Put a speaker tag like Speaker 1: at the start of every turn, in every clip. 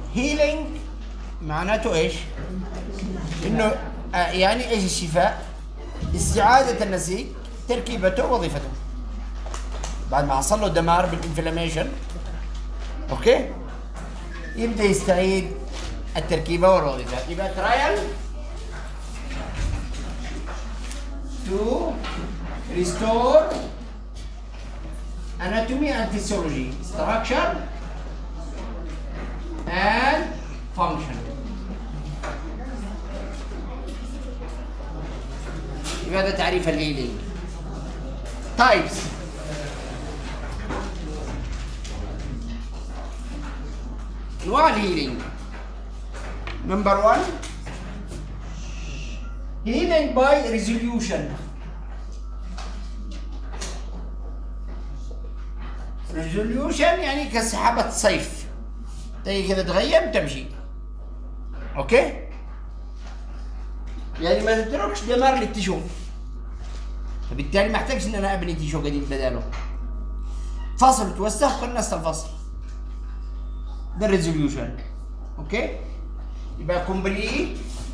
Speaker 1: هيلينج معناته ايش؟ انه آه، يعني ايش الشفاء؟ استعادة النسيج تركيبته ووظيفته بعد ما حصل له دمار بالانفلاميشن اوكي يبدا يستعيد التركيبه والوظيفه يبقى ترايل to restore anatomy and physiology structure and function يبقى هذا تعريف الهيلينج types انواع الهيلينج نمبر 1 healing by resolution resolution يعني كسحابة صيف تيجي كده تغيم تمشي اوكي يعني ما تتركش دمار للتيشو فبالتالي ما احتاجش ان انا ابني تيشو جديد بداله فصل توسخ قنصت الفصل ده الريزوليوشن اوكي يبقى كومبليت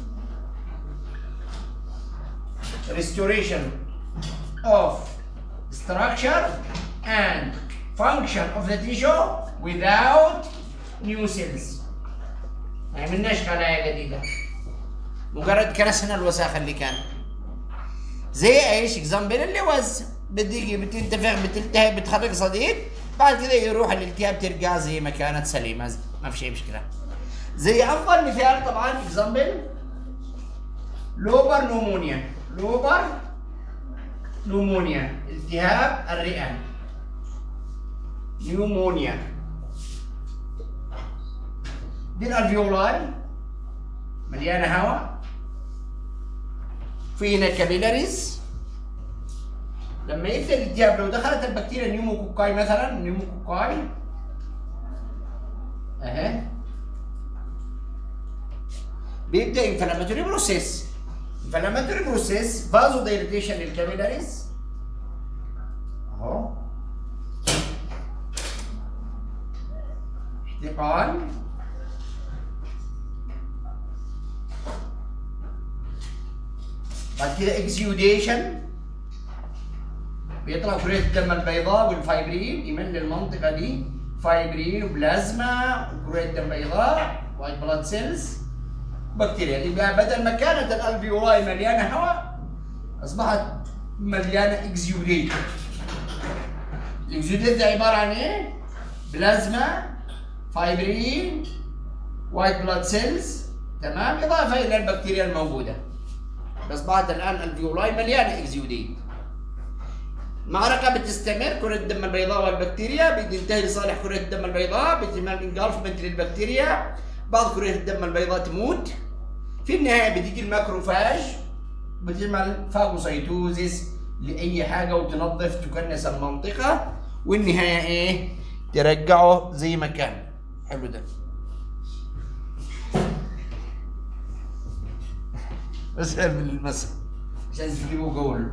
Speaker 1: restoration of structure and function of the tissue without new cells ما عملناش خلايا جديدة مجرد كنسنا الوساخة اللي كان زي ايش اكزامبل اللوز بتيجي بتنتفخ بتلتهب بتخرج صديد بعد كده يروح الالتهاب ترجع زي ما كانت سليمة ما في شيء مشكلة زي افضل مثال طبعا اكزامبل لوبر نومونيا لوبر نومونيا التهاب الرئة نيومونيا دي الالفيولاي مليانة هواء في هنا كابيلاريز لما يبدا الالتهاب لو دخلت البكتيريا نيوموكوكاي مثلا نيوموكوكاي اهي بيبدا انفلاماتوري بروسيس انفلاماتوري بروسيس فازو دايليتيشن للكابيلاريز اهو احتقان بعد كده اكسيوديشن بيطلع كرية الدم البيضاء والفايبرين يمل المنطقة دي فايبرين وبلازما وكرية دم بيضاء وايت بلاد سيلز بكتيريا يبقى بدل ما كانت الالفيولاي مليانة هواء أصبحت مليانة اكسيوديت الاكسيوديت ده عبارة عن ايه؟ بلازما فايبرين وايت بلاد سيلز تمام إضافة إلى البكتيريا الموجودة أصبحت الآن الفيولاي مليانة اكزيوديت معركة بتستمر كرة الدم البيضاء والبكتيريا بتنتهي لصالح كرة الدم البيضاء بيتم انجلفمنت للبكتيريا بعض كرة الدم البيضاء تموت في النهاية بتيجي الماكروفاج بتعمل فاجوسيتوزيس لأي حاجة وتنظف تكنس المنطقة والنهاية إيه؟ ترجعه زي ما كان حلو ده اسهل من المسح عشان تجيبوا جول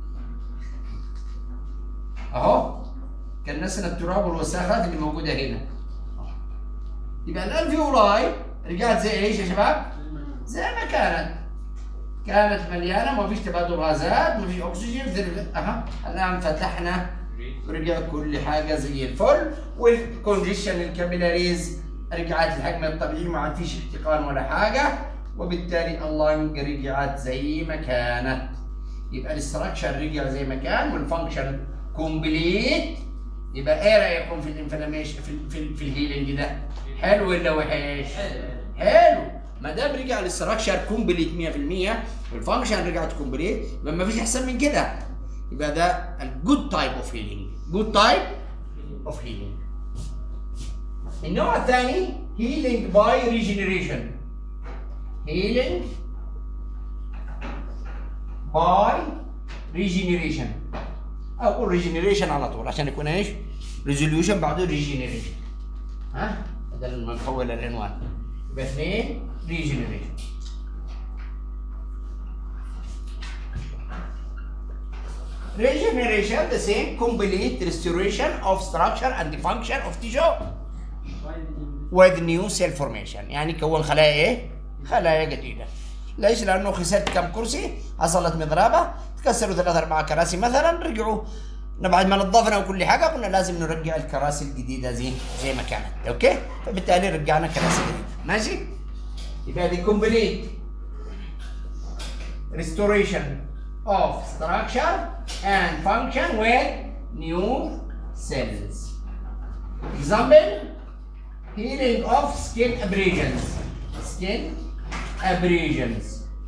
Speaker 1: اهو كنسنا التراب والوساخات اللي موجوده هنا يبقى الالفيولاي رجعت زي ايش يا شباب؟ زي ما كانت كانت مليانه ما فيش تبادل غازات ما فيش اكسجين اها الان فتحنا ورجع كل حاجه زي الفل والكونجيشن الكابيلاريز رجعت الحجم الطبيعي ما عاد فيش احتقان ولا حاجه وبالتالي اللنج رجعت زي ما كانت يبقى الاستراكشر رجع زي ما كان والفانكشن كومبليت يبقى ايه رايكم في الانفلاميشن في في, في الهيلينج ده حلو ولا وحش حلو ما دام رجع الاستراكشر كومبليت 100% والفانكشن رجعت كومبليت يبقى ما فيش احسن من كده يبقى ده الجود تايب اوف هيلينج جود تايب اوف هيلينج النوع الثاني هيلينج باي ريجنريشن healing by regeneration اقول regeneration على طول عشان يكون ايش؟ resolution بعده regeneration ها؟ ده المحول العنوان يبقى اثنين regeneration Regeneration, the same complete restoration of structure and the function of tissue.
Speaker 2: Why did you
Speaker 1: with new cell formation يعني كون خلايا ايه؟ خلايا جديده ليش؟ لانه خسرت كم كرسي حصلت مضربه تكسروا ثلاث اربع كراسي مثلا رجعوا بعد ما نظفنا وكل حاجه قلنا لازم نرجع الكراسي الجديده زي زي ما كانت اوكي؟ فبالتالي رجعنا كراسي جديده ماشي؟ يبقى دي كومبليت restoration of structure and function with new cells. Example, healing of skin abrasions. Skin abrasions.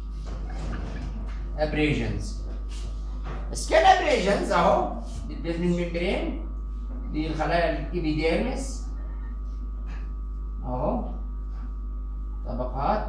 Speaker 1: Abrasions. Skin abrasions اهو بتبني الممبرين دي الخلايا الابيديرمس اهو طبقات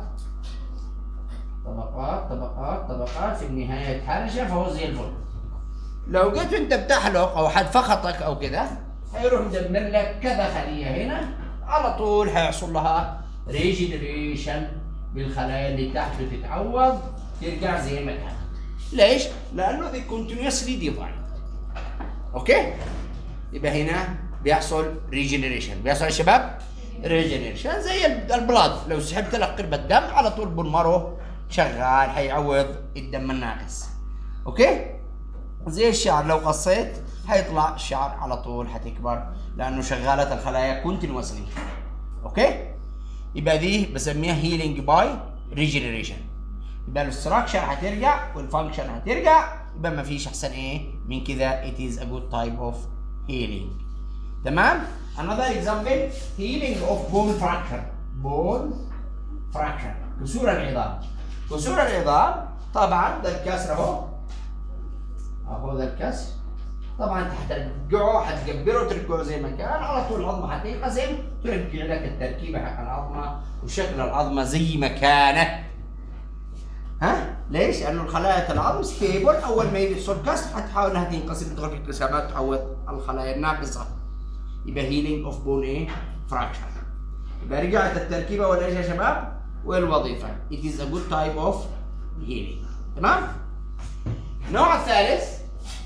Speaker 1: طبقات طبقات طبقات في النهاية يتحرشة فهو زي الفل لو جيت انت بتحلق او حد فخطك او كده هيروح مدمر لك كذا خلية هنا على طول هيحصل لها ريجنريشن بالخلايا اللي تحت بتتعوض ترجع زي ما كانت ليش؟ لانه دي continuously divide اوكي؟ يبقى هنا بيحصل ريجنريشن بيحصل يا شباب ريجنريشن زي البلاد لو سحبت لك قربة دم على طول بنمره شغال حيعوض الدم الناقص اوكي زي الشعر لو قصيت حيطلع الشعر على طول حتكبر لانه شغاله الخلايا كونتينوسلي اوكي يبقى دي بسميها هيلينج باي ريجنريشن يبقى الاستراكشر هترجع والفانكشن هترجع يبقى ما فيش احسن ايه من كده it is a good type of healing تمام another example healing of bone fracture bone fracture كسور العظام كسور العظام طبعا ده الكسر اهو اهو ده الكسر طبعا انت هترجعه هتجبره وترجعه زي ما كان على طول العظمه هتنقسم ترجع لك التركيبه حق العظمه وشكل العظمه زي ما كانت ها ليش؟ لانه الخلايا العظم ستيبل اول ما يحصل كسر هتحاول انها تنقسم تغطي التسامات تعوض الخلايا الناقصه يبقى هيلينج اوف بون ايه؟ فراكشر يبقى رجعت التركيبه ولا ايش يا شباب؟ والوظيفه it is a good type of healing تمام؟ النوع الثالث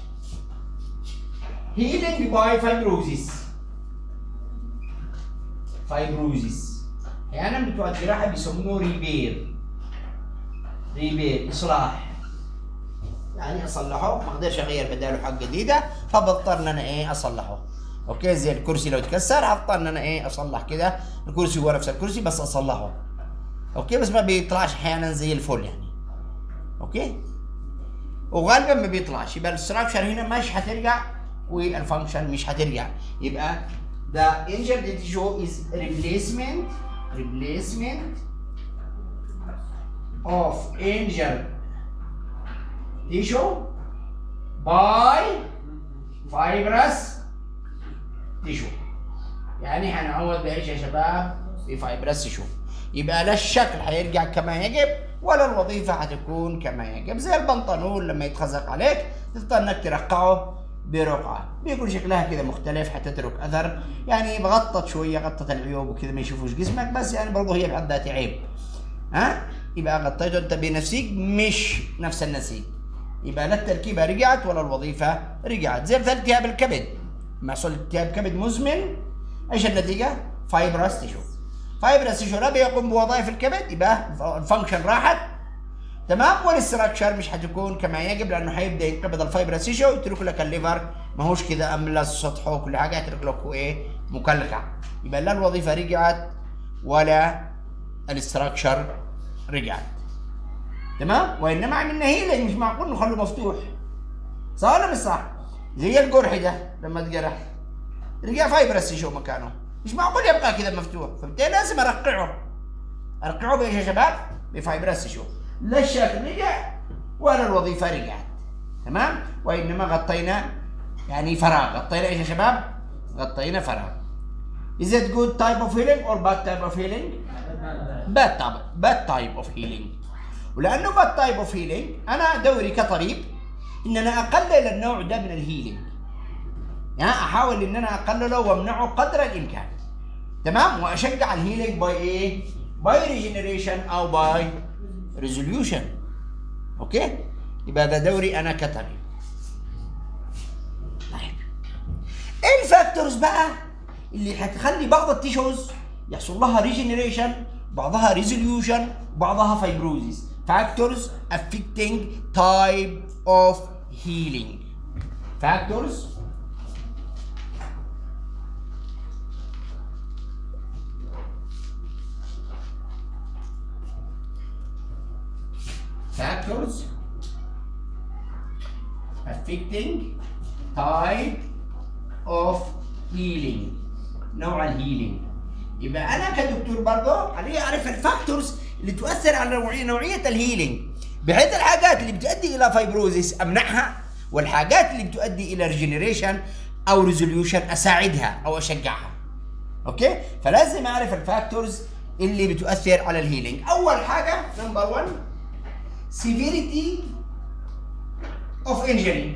Speaker 1: healing by fibrosis fibrosis احيانا بتوع الجراحه بيسموه ريبير ريبير اصلاح يعني اصلحه ما اقدرش اغير بداله حق جديده فبضطر ان انا ايه اصلحه اوكي زي الكرسي لو تكسر هضطر ان انا ايه اصلح كده الكرسي هو نفس الكرسي بس اصلحه اوكي بس ما بيطلعش احيانا زي الفل يعني اوكي وغالبا ما بيطلعش يبقى الاستراكشر هنا مش هترجع والفانكشن مش هترجع يبقى the injured tissue is replacement replacement of injured tissue by fibrous tissue يعني هنعوض بايش يا شباب بفايبرس تيشو يبقى لا الشكل هيرجع كما يجب ولا الوظيفة هتكون كما يجب زي البنطلون لما يتخزق عليك تضطر انك ترقعه برقعة بيكون شكلها كده مختلف حتترك اثر يعني بغطت شوية غطت العيوب وكذا ما يشوفوش جسمك بس يعني برضه هي بحد ذاتها عيب ها يبقى غطيته انت بنفسك مش نفس النسيج يبقى لا التركيبة رجعت ولا الوظيفة رجعت زي مثال التهاب الكبد ما يحصل التهاب كبد مزمن ايش النتيجة؟ فايبرس تيشو فايبرس تيشو لا بيقوم بوظائف الكبد يبقى الفانكشن راحت تمام والاستراكشر مش هتكون كما يجب لانه هيبدا ينقبض الفايبرس تيشو يترك لك الليفر ما هوش كده املس سطحه وكل حاجه يترك لك هو ايه مكلكع يبقى لا الوظيفه رجعت ولا الاستراكشر رجعت تمام وانما عملنا هيلينج مش معقول نخليه مفتوح صح ولا مش صح؟ زي الجرح ده لما اتجرح رجع فايبرس تيشو مكانه مش معقول يبقى كده مفتوح فبالتالي لازم ارقعه ارقعه بايش يا شباب؟ بفايبرس تيشو لا الشكل رجع ولا الوظيفه رجعت تمام؟ وانما غطينا يعني فراغ غطينا ايش يا شباب؟ غطينا فراغ Is it good type of healing or bad type of healing? bad type bad type of healing ولانه bad type of healing انا دوري كطبيب ان انا اقلل النوع ده من الهيلينج يعني احاول ان انا اقلله وامنعه قدر الامكان تمام واشجع الهيلينج باي ايه باي ريجنريشن او باي ريزوليوشن اوكي يبقى ده دوري انا كطبيب طيب ايه الفاكتورز بقى اللي هتخلي بعض التيشوز يحصل لها ريجنريشن بعضها ريزوليوشن بعضها فايبروزيس factors affecting type of healing factors factors affecting type of healing نوع الهيلينج يبقى انا كدكتور برضه علي اعرف الفاكتورز اللي تؤثر على نوعيه نوعيه الهيلينج بحيث الحاجات اللي بتؤدي الى فايبروزيس امنعها والحاجات اللي بتؤدي الى ريجنريشن او ريزوليوشن اساعدها او اشجعها اوكي فلازم اعرف الفاكتورز اللي بتؤثر على الهيلينج اول حاجه نمبر 1 severity of injury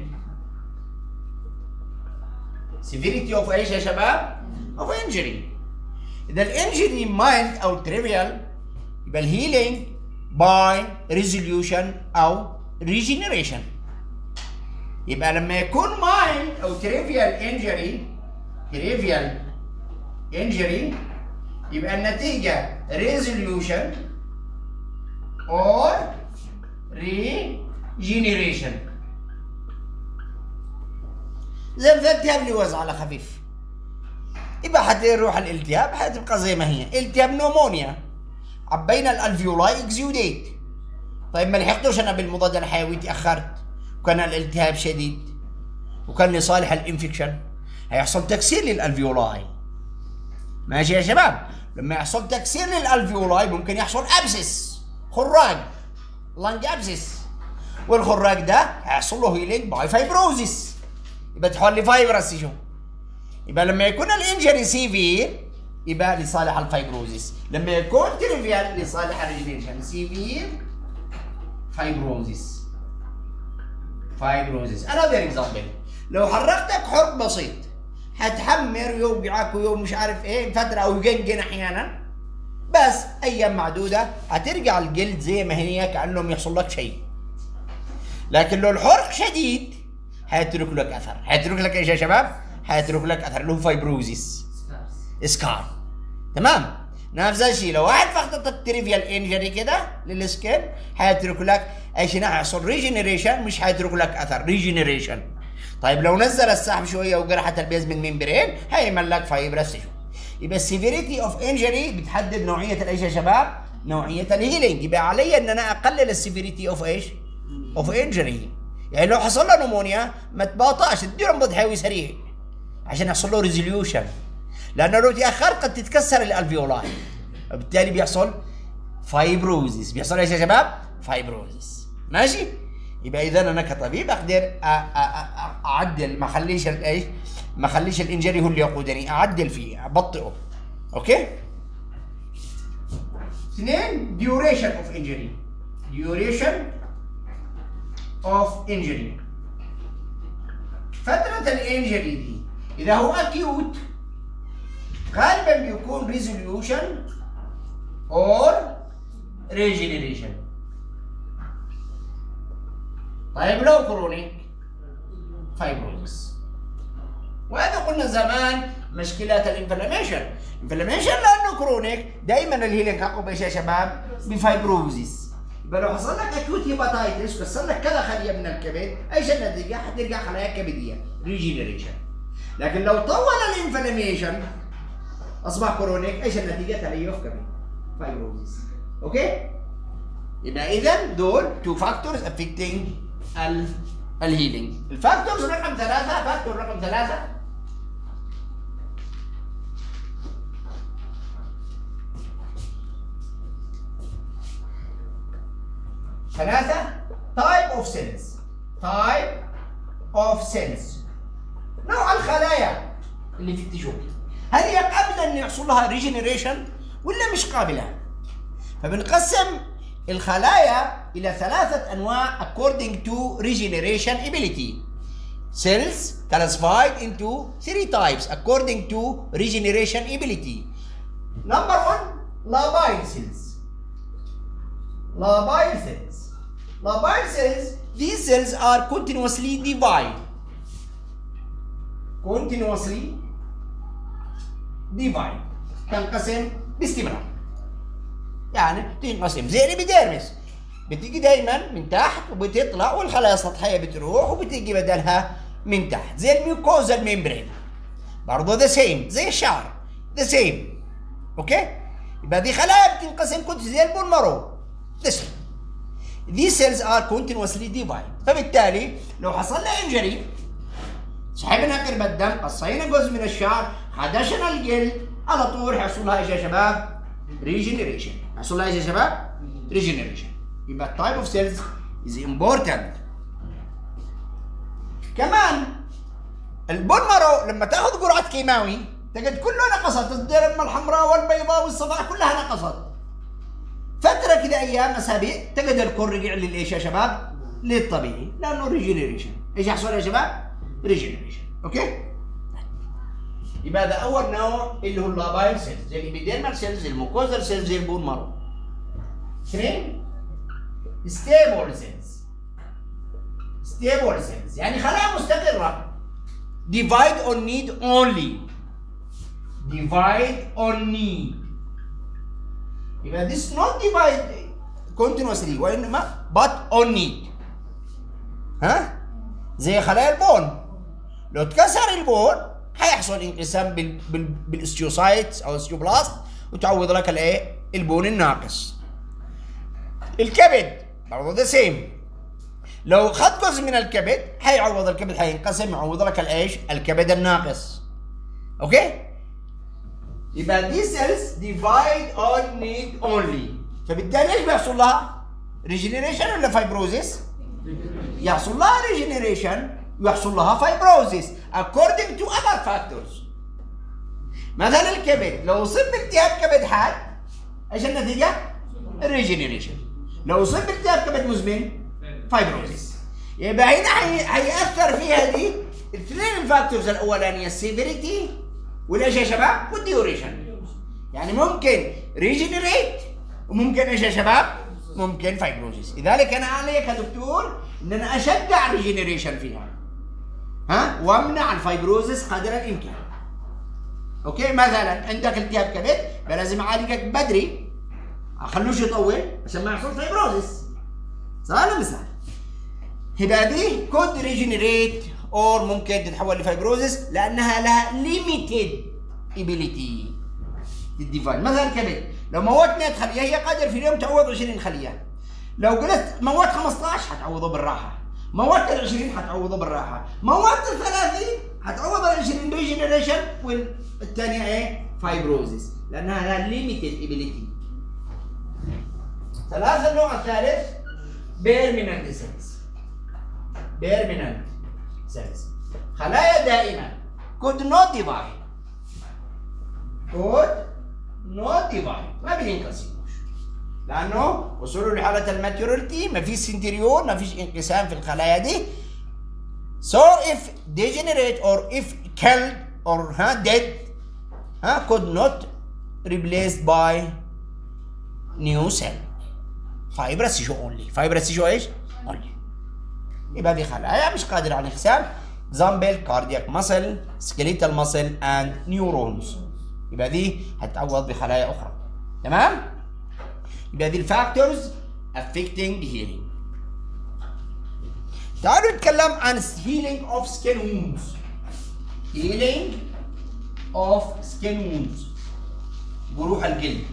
Speaker 1: severity of ايش يا شباب of injury اذا الانجري مايلد او تريفيال يبقى الهيلينج باي ريزوليوشن او ريجنريشن يبقى لما يكون مايلد او تريفيال انجري تريفيال انجري يبقى النتيجة resolution or regeneration زي مثلا التهاب لوز على خفيف يبقى حتروح الالتهاب حتبقى زي ما هي التهاب نومونيا عبينا الالفيولاي اكزيوديت طيب ما لحقتوش انا بالمضاد الحيوي تاخرت وكان الالتهاب شديد وكان لصالح الانفكشن هيحصل تكسير للالفيولاي ماشي يا شباب لما يحصل تكسير للالفيولاي ممكن يحصل ابسس خراج لانج ابسس والخراج ده هيحصل له هيلينج باي فايبروزيس يبقى تحول لفايبرس شو يبقى لما يكون الانجري سيفير يبقى لصالح الفايبروزيس لما يكون تريفيال لصالح الريجنيشن سيفير فايبروزيس فايبروزيس another example لو حركتك حرق بسيط هتحمر ويوجعك ويوم مش عارف ايه فتره او يجنجن احيانا بس ايام معدوده هترجع الجلد زي ما هي كانه يحصل لك شيء لكن لو الحرق شديد هيترك لك اثر هيترك لك ايش يا شباب هيترك لك اثر اللي هو فايبروزيس سكار تمام نفس الشيء لو واحد فقدت تريفيال انجري كده للسكن هيترك لك ايش هنا هيحصل ريجنريشن مش هيترك لك اثر ريجنريشن طيب لو نزل السحب شويه وجرحت البيزمنت ممبرين هيعمل لك فايبرس يبقى السيفيريتي اوف انجري بتحدد نوعيه الايش يا شباب؟ نوعيه الهيلينج يبقى علي ان انا اقلل السيفيريتي اوف ايش؟ اوف انجري يعني لو حصل له نمونيا ما تباطاش تديله مضاد حيوي سريع عشان يحصل له ريزوليوشن لانه لو تاخرت قد تتكسر الالفيولاي وبالتالي بيحصل فايبروزيس بيحصل ايش يا شباب؟ فايبروزيس ماشي؟ يبقى اذا انا كطبيب اقدر اعدل ما اخليش ايش؟ ما اخليش الانجري هو اللي يقودني اعدل فيه ابطئه اوكي؟ اثنين duration of injury duration of injury فترة الانجري دي اذا هو اكيوت غالبا بيكون resolution or regeneration طيب لو كرونيك فايبروزس وهذا قلنا زمان مشكلات الانفلاميشن الانفلاميشن لانه كرونيك دائما الهيلينج حقه بايش يا شباب؟ بفايبروزس يبقى لو حصل لك اكيوت هيباتايتس كسر لك كذا خليه من الكبد ايش النتيجه؟ حترجع خلايا كبديه ريجينيريشن لكن لو طول الانفلاميشن اصبح كرونيك ايش النتيجه؟ تليف كبد فايبروزس اوكي؟ يبقى اذا دول تو فاكتورز افكتنج الهيلينج الفاكتورز رقم ثلاثة فاكتور رقم ثلاثة ثلاثة type of cells type of cells نوع الخلايا اللي في التشو هل هي قابلة ان يحصل لها ريجنريشن ولا مش قابلة؟ فبنقسم الخلايا إلى ثلاثة أنواع according to regeneration ability. Cells classified into three types according to regeneration ability. Number one, labile cells. Labile cells. Labile cells, these cells are continuously divide. Continuously divide. تنقسم باستمرار يعني تنقسم زي الابيديرمس بتيجي دايما من تحت وبتطلع والخلايا السطحيه بتروح وبتيجي بدلها من تحت زي الميوكوزا الميمبرين برضه ذا سيم زي الشعر ذا سيم اوكي يبقى دي خلايا بتنقسم كنت زي البون مارو ذا سيم These cells are continuously divided فبالتالي لو حصل لها انجري سحبنا قرب الدم قصينا جزء من الشعر خدشنا الجلد على طول هيحصل لها ايش يا شباب؟ ريجنريشن هيحصل لها ايش يا شباب؟ ريجنريشن يبقى التايب اوف سيلز از امبورتنت كمان البون مارو لما تاخذ جرعه كيماوي تجد كله نقصت الدرم الحمراء والبيضاء والصفراء كلها نقصت فتره كده ايام اسابيع تجد الكل رجع للايش يا شباب؟ للطبيعي لانه ريجنريشن ايش يحصل يا شباب؟ ريجنريشن اوكي؟ يبقى ده اول نوع اللي هو اللابايل سيلز زي الابيديرمال سيلز الموكوزال سيلز زي البون مارو اثنين ستيبل سيلز ستيبل سيلز يعني خلايا مستقرة divide on need only divide on need يبقى this not divide continuously وإنما but on need ها زي خلايا البون لو اتكسر البون هيحصل انقسام بال بال بالاستيوسايتس او الاستيوبلاست وتعوض لك الايه البون الناقص الكبد برضه ذا سيم لو خد جزء من الكبد هيعوض الكبد هينقسم يعوض لك الايش الكبد الناقص اوكي يبقى دي سيلز ديفايد اون نيد اونلي فبالتالي ايش بيحصل لها ريجنريشن ولا فايبروزيس يحصل لها ريجنريشن ويحصل لها فايبروزيس according to other factors مثلا الكبد لو اصيب بالتهاب كبد حاد ايش النتيجه؟ ريجنريشن لو اصيب بالتهاب كبد مزمن فايبروزيس يبقى هنا حي- هيأثر فيها دي الاثنين الفاكتورز الاولانيه السيفيريتي والايش يا شباب؟ والديوريشن يعني ممكن ريجنريت وممكن ايش يا شباب؟ ممكن فايبروزيس لذلك انا علي كدكتور ان انا اشجع الريجنريشن فيها ها وامنع الفايبروزيس قدر الامكان اوكي مثلا عندك التهاب كبد فلازم اعالجك بدري اخلوش يطول عشان ما يحصل فايبروزيس صح ولا مش صح؟ يبقى دي كود ريجنريت اور ممكن تتحول لفايبروزيس لانها لها ليميتد ابيليتي الديفاين مثلا الكبد لو موت 100 خليه هي قادر في اليوم تعوض 20 خليه لو قلت موت 15 حتعوضه بالراحه موت ال 20 حتعوضه بالراحه موت ال 30 حتعوض ال 20 ريجنريشن والثانيه ايه فايبروزيس لانها لها ليميتد ابيليتي ثلاثة النوع الثالث بيرمننت سيلز بيرمننت سيلز خلايا دائمة could not divide could not divide ما بينقسموش لأنه وصلوا لحالة الماتيوريتي ما فيش سنتريون ما فيش انقسام في الخلايا دي so if degenerate or if killed or huh, dead huh, could not replaced by new cell fibrous tissue only fibrous tissue ايش؟ only يبقى دي خلايا مش قادرة على الانقسام example cardiac muscle skeletal muscle and neurons يبقى دي هتعوض بخلايا اخرى تمام؟ يبقى دي الفاكتورز affecting healing تعالوا نتكلم عن healing of skin wounds healing of skin wounds جروح الجلد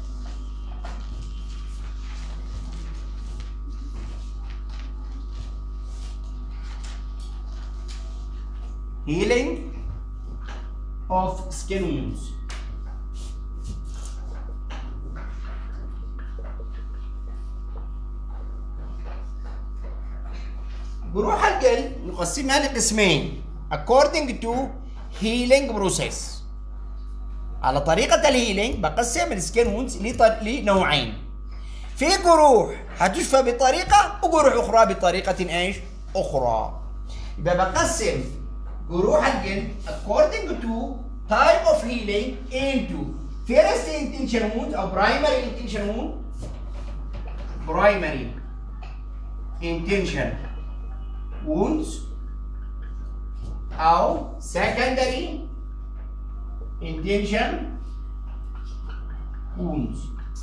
Speaker 1: healing of skin wounds جروح الجلد نقسمها لقسمين according to healing process على طريقة الهيلينج بقسم السكين وونز لنوعين في جروح هتشفى بطريقة وجروح أخرى بطريقة إيش؟ أخرى يبقى بقسم جروح الجلد according to type of healing into first intention wound أو primary intention wound primary intention wounds أو secondary intention wounds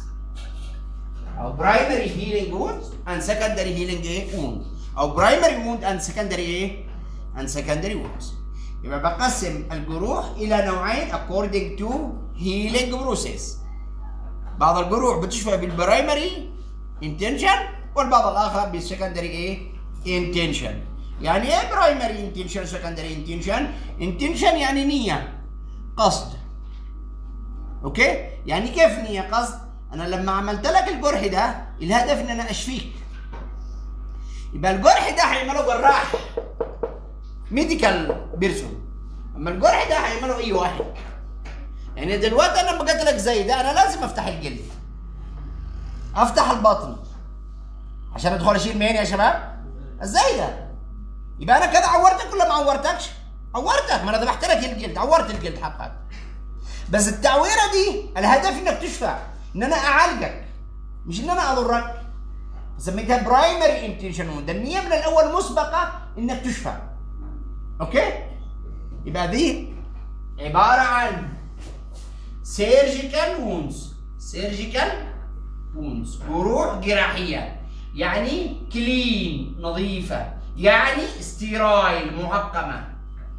Speaker 1: او primary healing wounds and secondary healing ايه wounds او primary wound and secondary ايه and secondary wounds يبقى بقسم الجروح الى نوعين according to healing process بعض الجروح بتشفى بالبرايمري intention والبعض الاخر بالسكندري ايه intention يعني ايه برايمري intention secondary intention intention يعني نيه قصد اوكي يعني كيف نيه قصد انا لما عملت لك الجرح ده الهدف ان انا اشفيك يبقى الجرح ده هيعمله جراح ميديكال بيرسون اما الجرح ده هيعمله اي واحد يعني دلوقتي انا لما جيت لك زي ده انا لازم افتح الجلد افتح البطن عشان ادخل اشيل مين يا شباب ازاي ده يبقى انا كده عورتك ولا ما عورتكش عورتك ما انا ذبحت لك الجلد عورت الجلد حقك بس التعويره دي الهدف انك تشفى ان انا اعالجك مش ان انا اضرك سميتها برايمري انتنشن ده النيه من الاول مسبقه انك تشفى اوكي يبقى دي عباره عن سيرجيكال وونز سيرجيكال وونز جروح جراحيه يعني كلين نظيفه يعني ستيرايل معقمه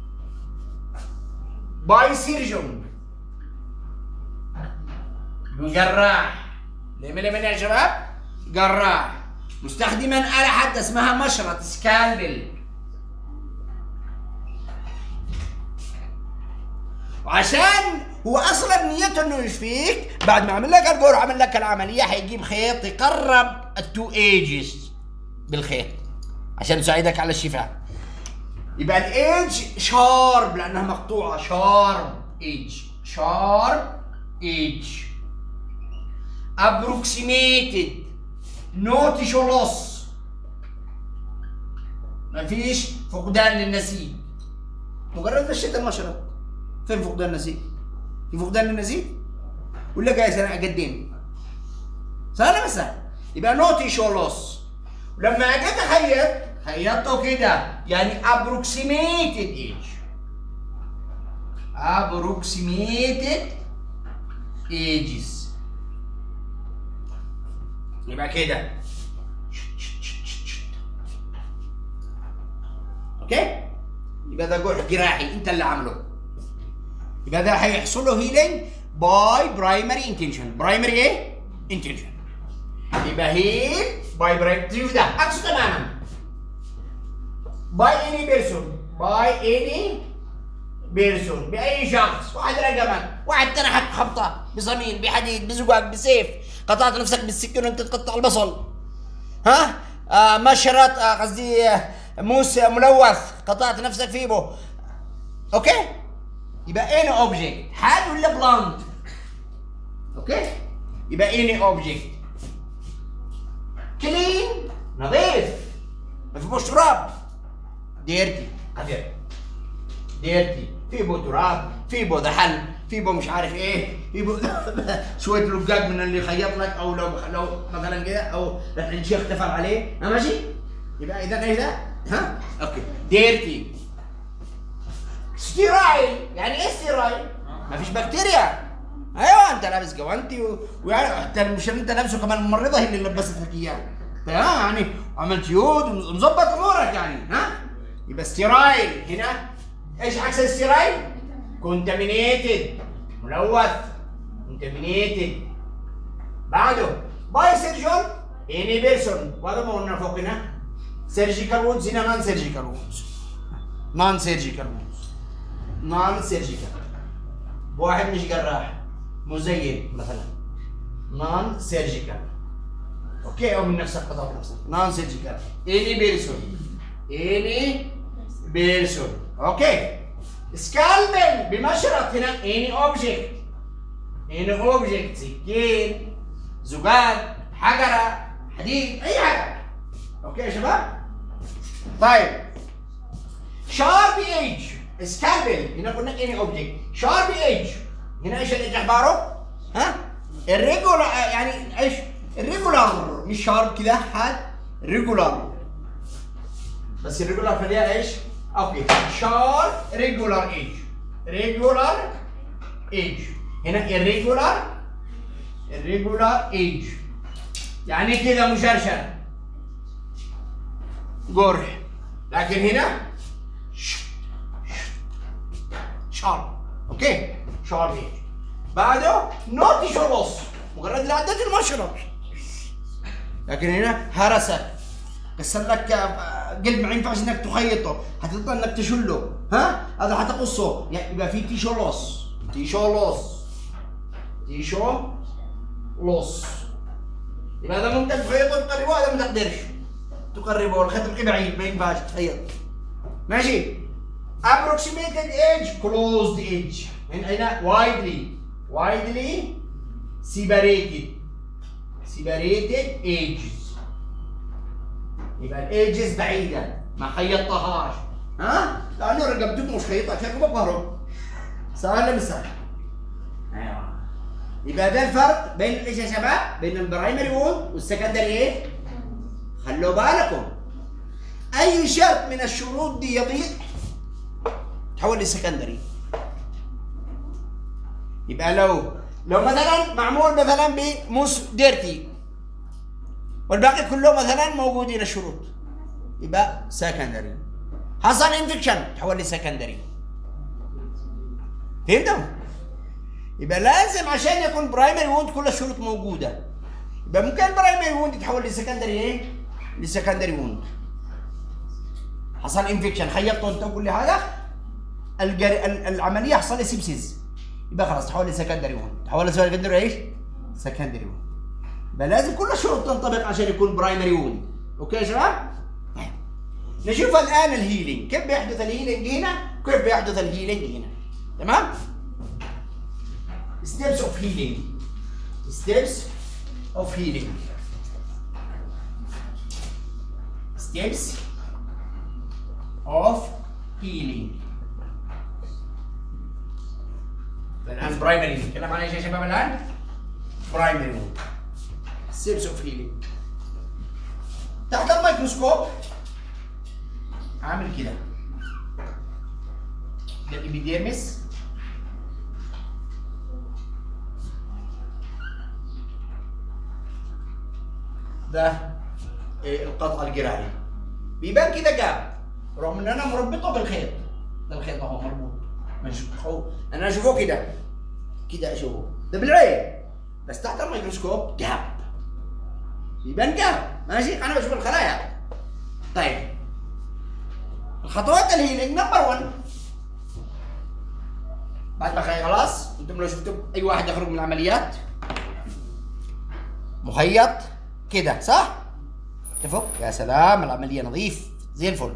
Speaker 1: باي سيرجون جراح ليه ليه يا شباب جراح مستخدما آلة حتى اسمها مشرط سكالبل وعشان هو اصلا نيته انه يشفيك بعد ما عمل لك الجرح عمل لك العمليه هيجيب خيط يقرب التو ايجز بالخيط عشان يساعدك على الشفاء يبقى الايدج شارب لانها مقطوعه شارب ايدج شارب ايدج approximated no tissue loss مفيش فقدان للنسيج مجرد مشيت المشرط فين فقدان النسيج؟ في فقدان للنسيج؟ ولا جاي سنة قدين؟ سهلة بس يبقى نو تيشو لوس ولما اجيت اخيط خيطته كده يعني approximated age approximated ages يبقى كده اوكي يبقى ده جرح جراحي انت اللي عامله يبقى ده هيحصل له هيلينج باي برايمري انتنشن برايمري ايه انتنشن يبقى هيل باي برايمري شوف ده عكسه تماما باي اني بيرسون باي اني بيرسون باي شخص واحد رقمك واحد تاني حط خبطه بصميل بحديد بزقاق بسيف قطعت نفسك بالسكين وانت تقطع البصل ها آه مشرط آه قصدي آه موس ملوث قطعت نفسك فيه بو اوكي يبقى اني اوبجكت حاد ولا بلانت اوكي يبقى اني اوبجكت كلين نظيف ما فيهوش تراب ديرتي قدر ديرتي في بو تراب في بو دحل في بو مش عارف ايه في بو شويه رقاق من اللي خيط لك او لو لو مثلا كده او الحين شيخ تفل عليه ها ماشي يبقى اذا ايه ده ها اوكي ديرتي ستيرايل يعني ايه ستيرايل ما فيش بكتيريا ايوه انت لابس جوانتي و- ويعني حتى مش اللي انت لابسه كمان الممرضه هي اللي لبست لك اياه ها يعني عملت يود ومظبط امورك يعني ها يبقى ستيرايل هنا ايش عكس الستيرايل؟ كونتامينيتد ملوث كونتامينيتد بعده باي سيرجون اني بيرسون وهذا ما قلنا فوق هنا سيرجيكال وونز هنا نون سيرجيكال وونز نون سيرجيكال وونز نون سيرجيكال واحد مش جراح مزين مثلا نون سيرجيكال اوكي او من نفسك قطعت نفسك نون سيرجيكال اني بيرسون اني بيرسون اوكي سكالبل بمشرط هنا اني اوبجكت اني اوبجكت سكين زجاج حجره حديد اي حاجه اوكي يا شباب طيب شارب ايج سكالبل هنا قلنا اني اوبجكت شارب ايج هنا ايش الايج اخباره؟ ها؟ الريجولار يعني ايش؟ الريجولار مش شارب كده حاد ريجولار بس الريجولار خليها ايش؟ اوكي شارب ريجولار ايج ريجولار ايج هنا irregular الريجولار ايج يعني كده مشرشر جرح لكن هنا شارب اوكي شارب ايج بعده نو تيشو لوس مجرد اللي عدت المشرب لكن هنا هرست كسر لك آه، قلب ما ينفعش انك تخيطه هتضطر انك تشله ها هذا هتقصه يعني يبقى في تيشو لوس تيشو لوس تيشو لوس يبقى هذا ممكن تخيطه تقربه هذا ما تقدرش تقربه الخيط يبقى بعيد ما ينفعش تخيط ماشي approximated edge closed edge من اين widely widely separated separated edges يبقى الايدجز بعيده ما خيطتهاش ها لانه رقبتك مش خيطها عشان كده بظهره سهل ولا مش سهل؟ ايوه يبقى ده الفرق بين ايش يا شباب؟ بين البرايمري وود والسكندري ايه؟ خلوا بالكم اي شرط من الشروط دي يضيع تحول لسكندري يبقى لو لو مثلا معمول مثلا بموس ديرتي والباقي كله مثلا موجودين الشروط يبقى سكندري حصل انفكشن تحول لسكندري فهمتوا؟ يبقى لازم عشان يكون برايمري ووند كل الشروط موجوده يبقى ممكن برايمري ووند يتحول لسكندري ايه؟ لسكندري ووند حصل انفكشن خيطته انت وكل هذا الجر... ال- العمليه حصل لها سيبسيز يبقى خلاص تحول لسكندري ووند تحول لسكندري ايش؟ سكندري ووند يبقى لازم كل الشروط تنطبق عشان يكون برايمري ووند اوكي يا شباب؟ طيب نشوف الان الهيلينج كيف بيحدث الهيلينج هنا كيف بيحدث الهيلينج هنا تمام؟ steps of healing steps of healing steps of healing الان برايمري نتكلم عن ايش يا شباب الان؟ برايمري steps of healing تحت الميكروسكوب عامل كده ده الابيديرمس ده إيه القطع الجراحي بيبان كده جاب رغم ان انا مربطه بالخيط ده الخيط اهو مربوط مش هو انا اشوفه كده كده اشوفه ده بالعين بس تحت الميكروسكوب جاب يبان جاب ماشي انا بشوف الخلايا طيب الخطوات الهيلينج نمبر 1 بعد ما خلاص خلاص انتم لو شفتوا اي واحد يخرج من العمليات مخيط كده صح؟ تفك يا سلام العملية نظيف زي الفل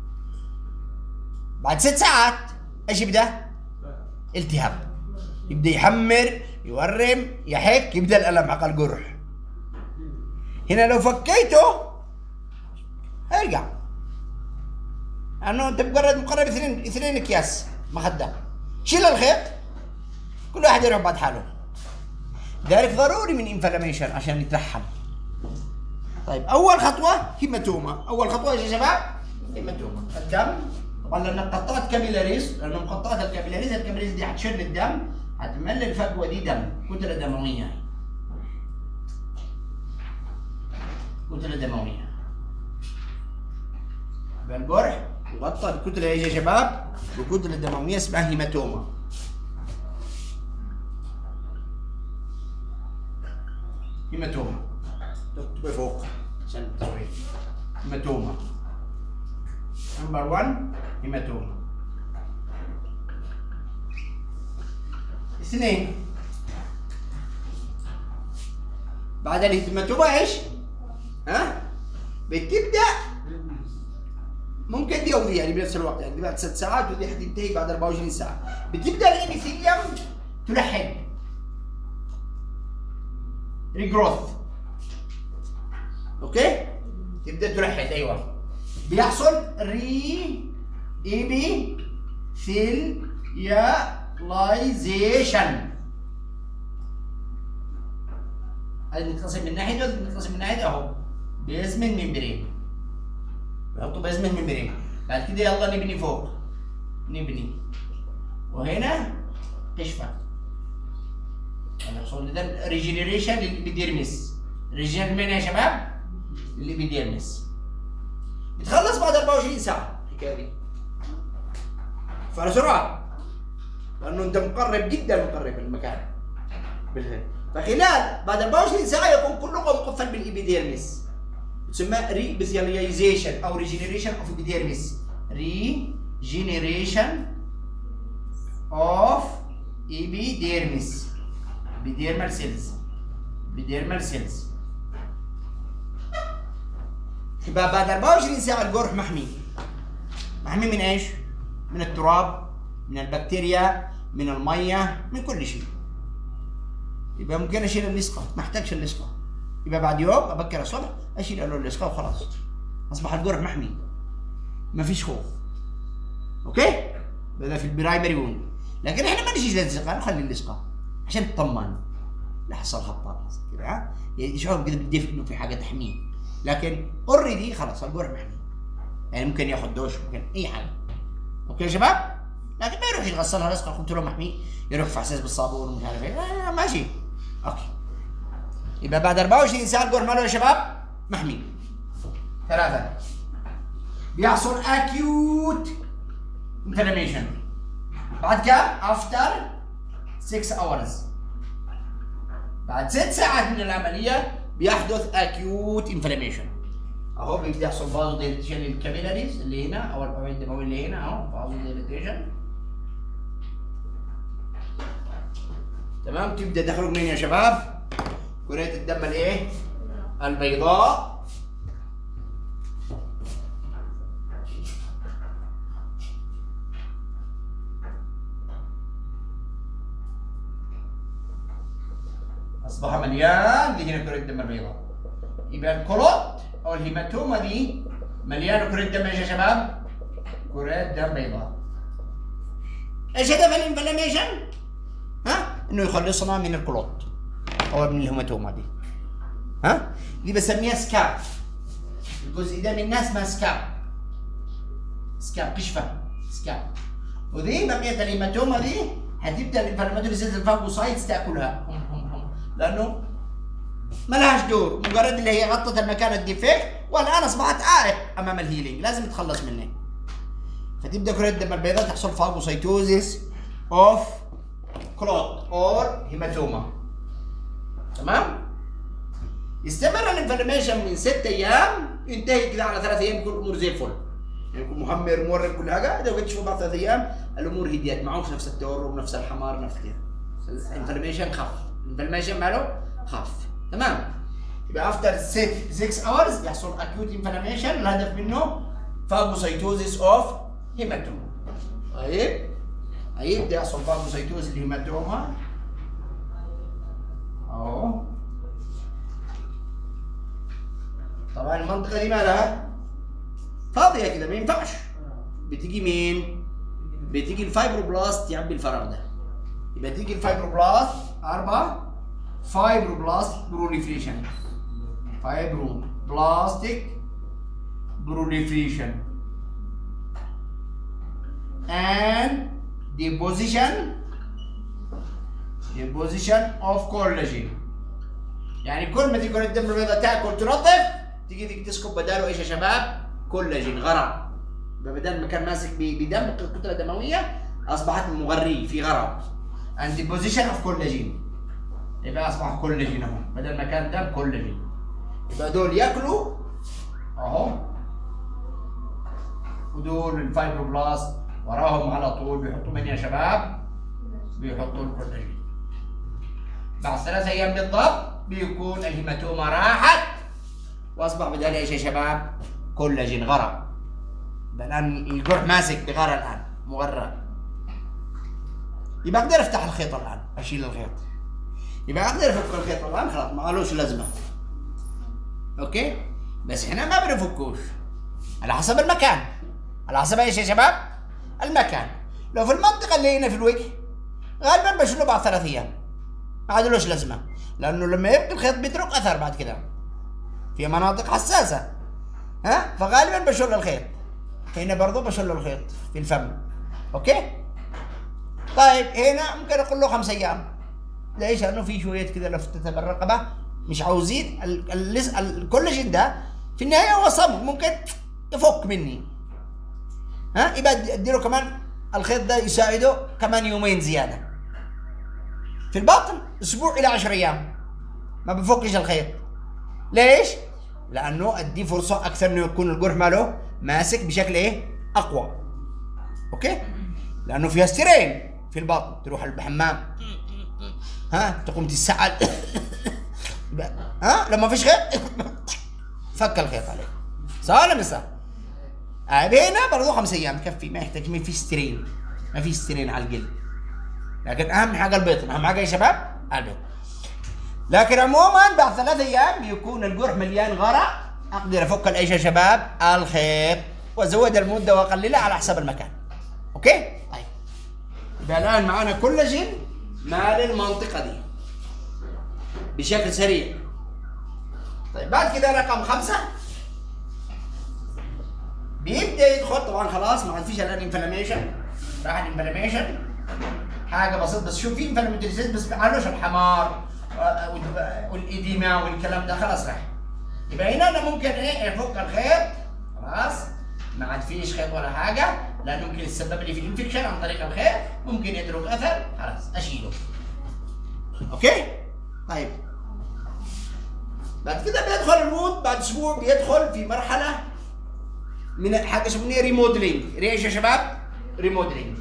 Speaker 1: بعد ست ساعات ايش يبدا؟ التهاب يبدا يحمر يورم يحك يبدا الالم حق الجرح هنا لو فكيته هيرجع لانه انت مجرد مقرب اثنين اثنين اكياس مخده شيل الخيط كل واحد يروح بعد حاله ذلك ضروري من انفلاميشن عشان يترحم طيب اول خطوه هيماتوما اول خطوه يا شباب هيماتوما الدم طبعا لان قطعت كابيلاريز لانه مقطعات الكابيلاريز الكابيلاريز دي هتشل الدم هتملى الفجوه دي دم كتله دمويه كتله دمويه يبقى الجرح يغطى بكتله ايش يا شباب؟ بكتله دمويه اسمها هيماتوما هيماتوما تكتب فوق عشان تسوي هيماتوما نمبر 1 هيماتوما اثنين بعد الهيماتوما ايش؟ ها؟ بتبدا ممكن دي او دي يعني بنفس الوقت يعني دي بعد ست ساعات ودي حتنتهي بعد 24 ساعه بتبدا الانيثيليوم تلحق ريجروث اوكي تبدا تلحق ايوه بيحصل ري اي بي فيل يا لايزيشن هذه بتتقسم من ناحيه وهذه بتتقسم من ناحيه اهو بيزمن ممبرين بيحطوا بيزمن ممبرين بعد كده يلا نبني فوق نبني وهنا قشفه يحصل اذا ريجنريشن للابيديرمس ريجنريشن من يا شباب؟ الابيديرمس بتخلص بعد 24 ساعه الحكايه دي فبسرعه لانه انت مقرب جدا مقرب المكان بالهيد فخلال بعد 24 ساعه يكون كله مقفل بالابيديرمس تسمى ريبيثياليزيشن او ريجنريشن اوف ابيديرمس ريجنريشن اوف ايبيديرمس ابيديرمال سيلز ابيديرمال سيلز يبقى بعد 24 ساعه الجرح محمي محمي من ايش؟ من التراب من البكتيريا من الميه من كل شيء يبقى ممكن اشيل اللصقه ما احتاجش اللصقه يبقى بعد يوم ابكر الصبح اشيل له اللصقه وخلاص اصبح الجرح محمي ما فيش خوف اوكي هذا في البرايمري ووند لكن احنا ما نجيش للصقه نخلي اللصقه عشان تطمن لا حصل خطر كذا ها يشعر كذا بالدفء انه في حاجه تحميه لكن اوريدي خلاص الجرح محمي يعني ممكن ياخذ دوش ممكن اي حاجه اوكي يا شباب لكن ما يروح يغسلها لصقه قلت له محمي يروح في حساس بالصابون ومش عارف ايه آه ماشي اوكي يبقى بعد 24 ساعه الجرح ماله يا شباب محمي ثلاثه بيحصل اكيوت انفلاميشن بعد كم؟ افتر 6 اورز بعد ست ساعات من العمليه بيحدث اكيوت انفلاميشن اهو بيبدا يحصل فازو ديليتيشن للكابيلاريز اللي هنا او الاوعيه الدمويه اللي هنا اهو فازو ديليتيشن تمام تبدا تخرج من يا شباب كريات الدم الايه؟ البيضاء اصبح مليان لهنا كرة الدم البيضاء يبقى الكلوت او الهيماتوما دي مليانه كرة دم ايش يا شباب؟ كرات دم بيضاء ايش هدف الانفلاميشن؟ ها؟ انه يخلصنا من الكلوت او من الهيماتوما دي ها؟ دي بسميها سكاب الجزء ده من الناس ما سكاب سكاب قشفه سكاب ودي بقيه الهيماتوما دي هتبدا الانفلاماتوري سيلز الفاجوسايتس تاكلها لانه ما لهاش دور مجرد اللي هي غطت المكان الديفكت والان اصبحت عائق امام الهيلينج لازم تتخلص منه فتبدا كرة الدم البيضاء تحصل فاجوسايتوزيس اوف كلوت اور هيماتوما تمام يستمر الانفلاميشن من ست ايام ينتهي كده على ثلاث ايام يكون الامور زي الفل يعني يكون محمر مورم كل حاجه اذا بقيت تشوف بعد ثلاث ايام الامور هديت معهوش نفس التورم نفس الحمار نفس كده الانفلاميشن خف الانفلاميشن ماله خف تمام يبقى افتر 6 اورز يحصل اكيوت انفلاميشن الهدف منه فاجوسايتوزيس اوف هيماتوما طيب هيبدا يحصل فاجوسايتوزيس الهيماتوما اهو طبعا المنطقه دي مالها فاضيه كده ما ينفعش بتيجي مين بتيجي الفايبروبلاست يعبي الفراغ ده يبقى تيجي الفايبروبلاست أربعة فايبروبلاست بروليفريشن فايبروبلاستيك بروليفريشن and deposition deposition of collagen يعني كل ما تيجي الدم البيضاء تاكل تنظف تيجي تيجي تسكب بداله ايش يا شباب؟ كولاجين غرق يبقى بدل ما كان ماسك ب- بدم كتله دمويه اصبحت مغريه في غرق and deposition of collagen يبقى اصبح كولاجين اهو بدل ما كان دم كولاجين يبقى دول ياكلوا اهو ودول الفايبروبلاست وراهم على طول بيحطوا من يا شباب بيحطوا الكولاجين بعد ثلاث ايام بالضبط بيكون الهيماتوما راحت واصبح بدل ايش يا شباب؟ كولاجين غرق يبقى الان الجرح ماسك بغرة الان مغرق يبقى اقدر افتح الخيط الان اشيل الخيط يبقى اقدر افك الخيط الان خلاص ما لهوش لازمه اوكي بس احنا ما بنفكوش على حسب المكان على حسب ايش يا شباب المكان لو في المنطقه اللي هنا في الوجه غالبا بشيله بعد ثلاث ايام ما عادلوش لازمه لانه لما يبقى الخيط بيترك اثر بعد كده في مناطق حساسه ها فغالبا بشل الخيط هنا برضو بشل الخيط في الفم اوكي طيب هنا ممكن اقول له خمس ايام ليش؟ لانه في شويه كده لفتة بالرقبه مش عاوزين ال- ال- الكولاجين ده في النهايه هو صمغ ممكن يفك مني ها يبقى اديله كمان الخيط ده يساعده كمان يومين زياده في الباطن اسبوع الى 10 ايام ما بفكش الخيط ليش؟ لانه اديه فرصه اكثر انه يكون الجرح ماله ماسك بشكل ايه؟ اقوى اوكي؟ لانه فيها ستيرين في الباطن تروح الحمام ها تقوم تسعل ها لما فيش خيط فك الخيط عليك صح ولا مش صح؟ هنا برضه خمس ايام يكفي ما يحتاج ما في سترين ما في سترين على الجلد لكن اهم حاجه البيض اهم حاجه يا شباب البيض لكن عموما بعد ثلاث ايام يكون الجرح مليان غرق اقدر افك الايش يا شباب الخيط وازود المده واقللها على حسب المكان اوكي طيب يبقى الان معانا كولاجين مال المنطقه دي بشكل سريع طيب بعد كده رقم خمسة بيبدا يدخل طبعا خلاص ما عاد فيش الان انفلاميشن راح الانفلاميشن حاجه بسيطه بس شوف في انفلاميشن بس ما عملوش الحمار وال- والإديمة والكلام ده خلاص راح يبقى هنا انا ممكن ايه افك الخيط خلاص ما عاد فيش خيط ولا حاجه لانه ممكن يسبب لي في الانفكشن عن طريق الخيط ممكن يترك اثر خلاص اشيله اوكي طيب بعد كده بيدخل الوود بعد اسبوع بيدخل في مرحله من حاجه اسمها ريموديلينج ايش يا شباب؟ ريموديلينج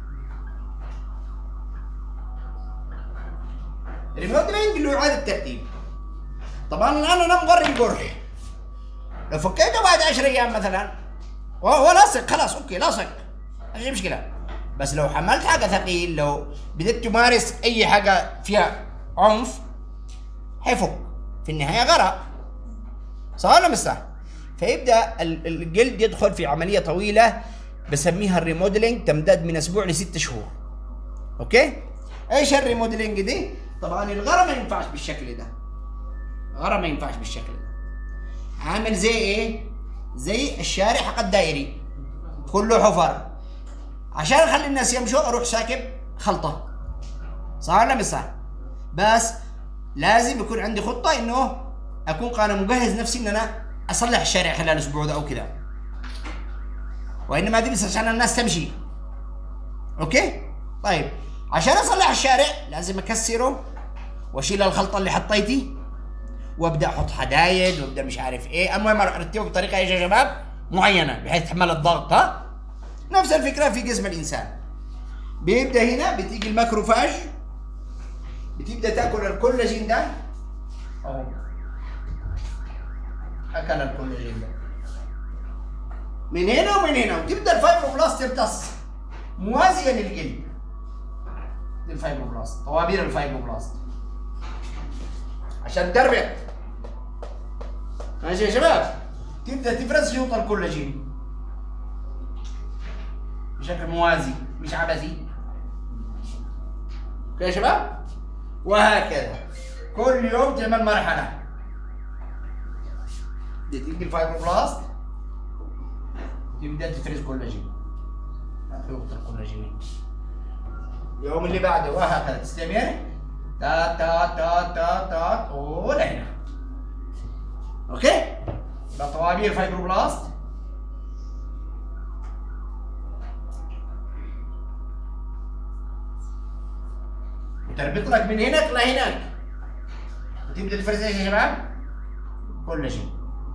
Speaker 1: ريموديلينج اللي هو اعاده الترتيب طبعا الان انا مغري الجرح لو فكيته بعد 10 ايام مثلا وهو لاصق خلاص اوكي لاصق ما في مشكله بس لو حملت حاجه ثقيل لو بدأت تمارس اي حاجه فيها عنف حيفك في النهايه غرق صح ولا مش صح؟ فيبدا ال- الجلد يدخل في عمليه طويله بسميها الريموديلينج تمتد من اسبوع لست شهور. اوكي؟ ايش الريموديلينج دي؟ طبعا الغرة ما ينفعش بالشكل ده. الغرة ما ينفعش بالشكل ده. عامل زي ايه؟ زي الشارع حق الدائري كله حفر. عشان اخلي الناس يمشوا اروح ساكب خلطه. صح ولا مش صح؟ بس لازم يكون عندي خطه انه اكون انا مجهز نفسي ان انا اصلح الشارع خلال اسبوع ده او كذا وانما دي بس عشان الناس تمشي اوكي طيب عشان اصلح الشارع لازم اكسره واشيل الخلطه اللي حطيتي وابدا احط حدايد وابدا مش عارف ايه المهم ارتبه بطريقه ايش يا شباب معينه بحيث تحمل الضغط ها نفس الفكره في جسم الانسان بيبدا هنا بتيجي الماكروفاج بتبدا تاكل الكولاجين ده اهو اكل الكولاجين ده من هنا ومن هنا وتبدا الفايبروبلاست تمتص موازيه للجلد دي الفايبروبلاست طوابير الفايبروبلاست عشان تربط ماشي يا شباب تبدا تفرز شيوط الكولاجين بشكل موازي مش عبثي اوكي يا شباب وهكذا كل يوم تعمل مرحله دي تيجي الفايبروبلاست تبدا تفرز كولاجين يقطع الكولاجين اليوم اللي بعده وهكذا تستمر تا تا تا تا تا ولا هنا اوكي يبقى طوابير فايبروبلاست وتربط لك من هناك لهناك وتبدا تفرز ايش يا شباب؟ كولاجين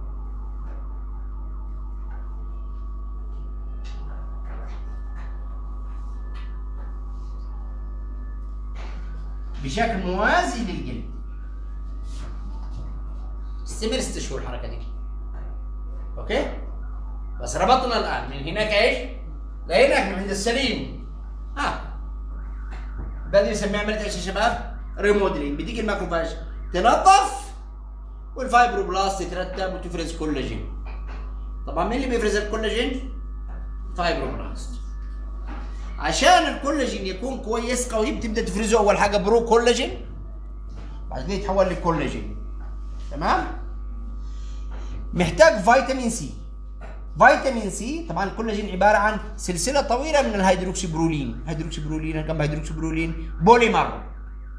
Speaker 1: بشكل موازي للجلد استمر ست شهور الحركه دي اوكي بس ربطنا الان من هناك ايش؟ لهناك من عند السليم ها بدي يسميها عمليه ايش يا شباب؟ ريموديلينج بتيجي الماكروفاج تنظف والفايبروبلاست تترتب وتفرز كولاجين طبعا مين اللي بيفرز الكولاجين؟ فايبروبلاست عشان الكولاجين يكون كويس قوي بتبدا تفرزه اول حاجه برو كولاجين بعد كده يتحول لكولاجين تمام محتاج فيتامين سي فيتامين سي طبعا الكولاجين عباره عن سلسله طويله من الهيدروكسي برولين هيدروكسي برولين كم هيدروكسي برولين بوليمر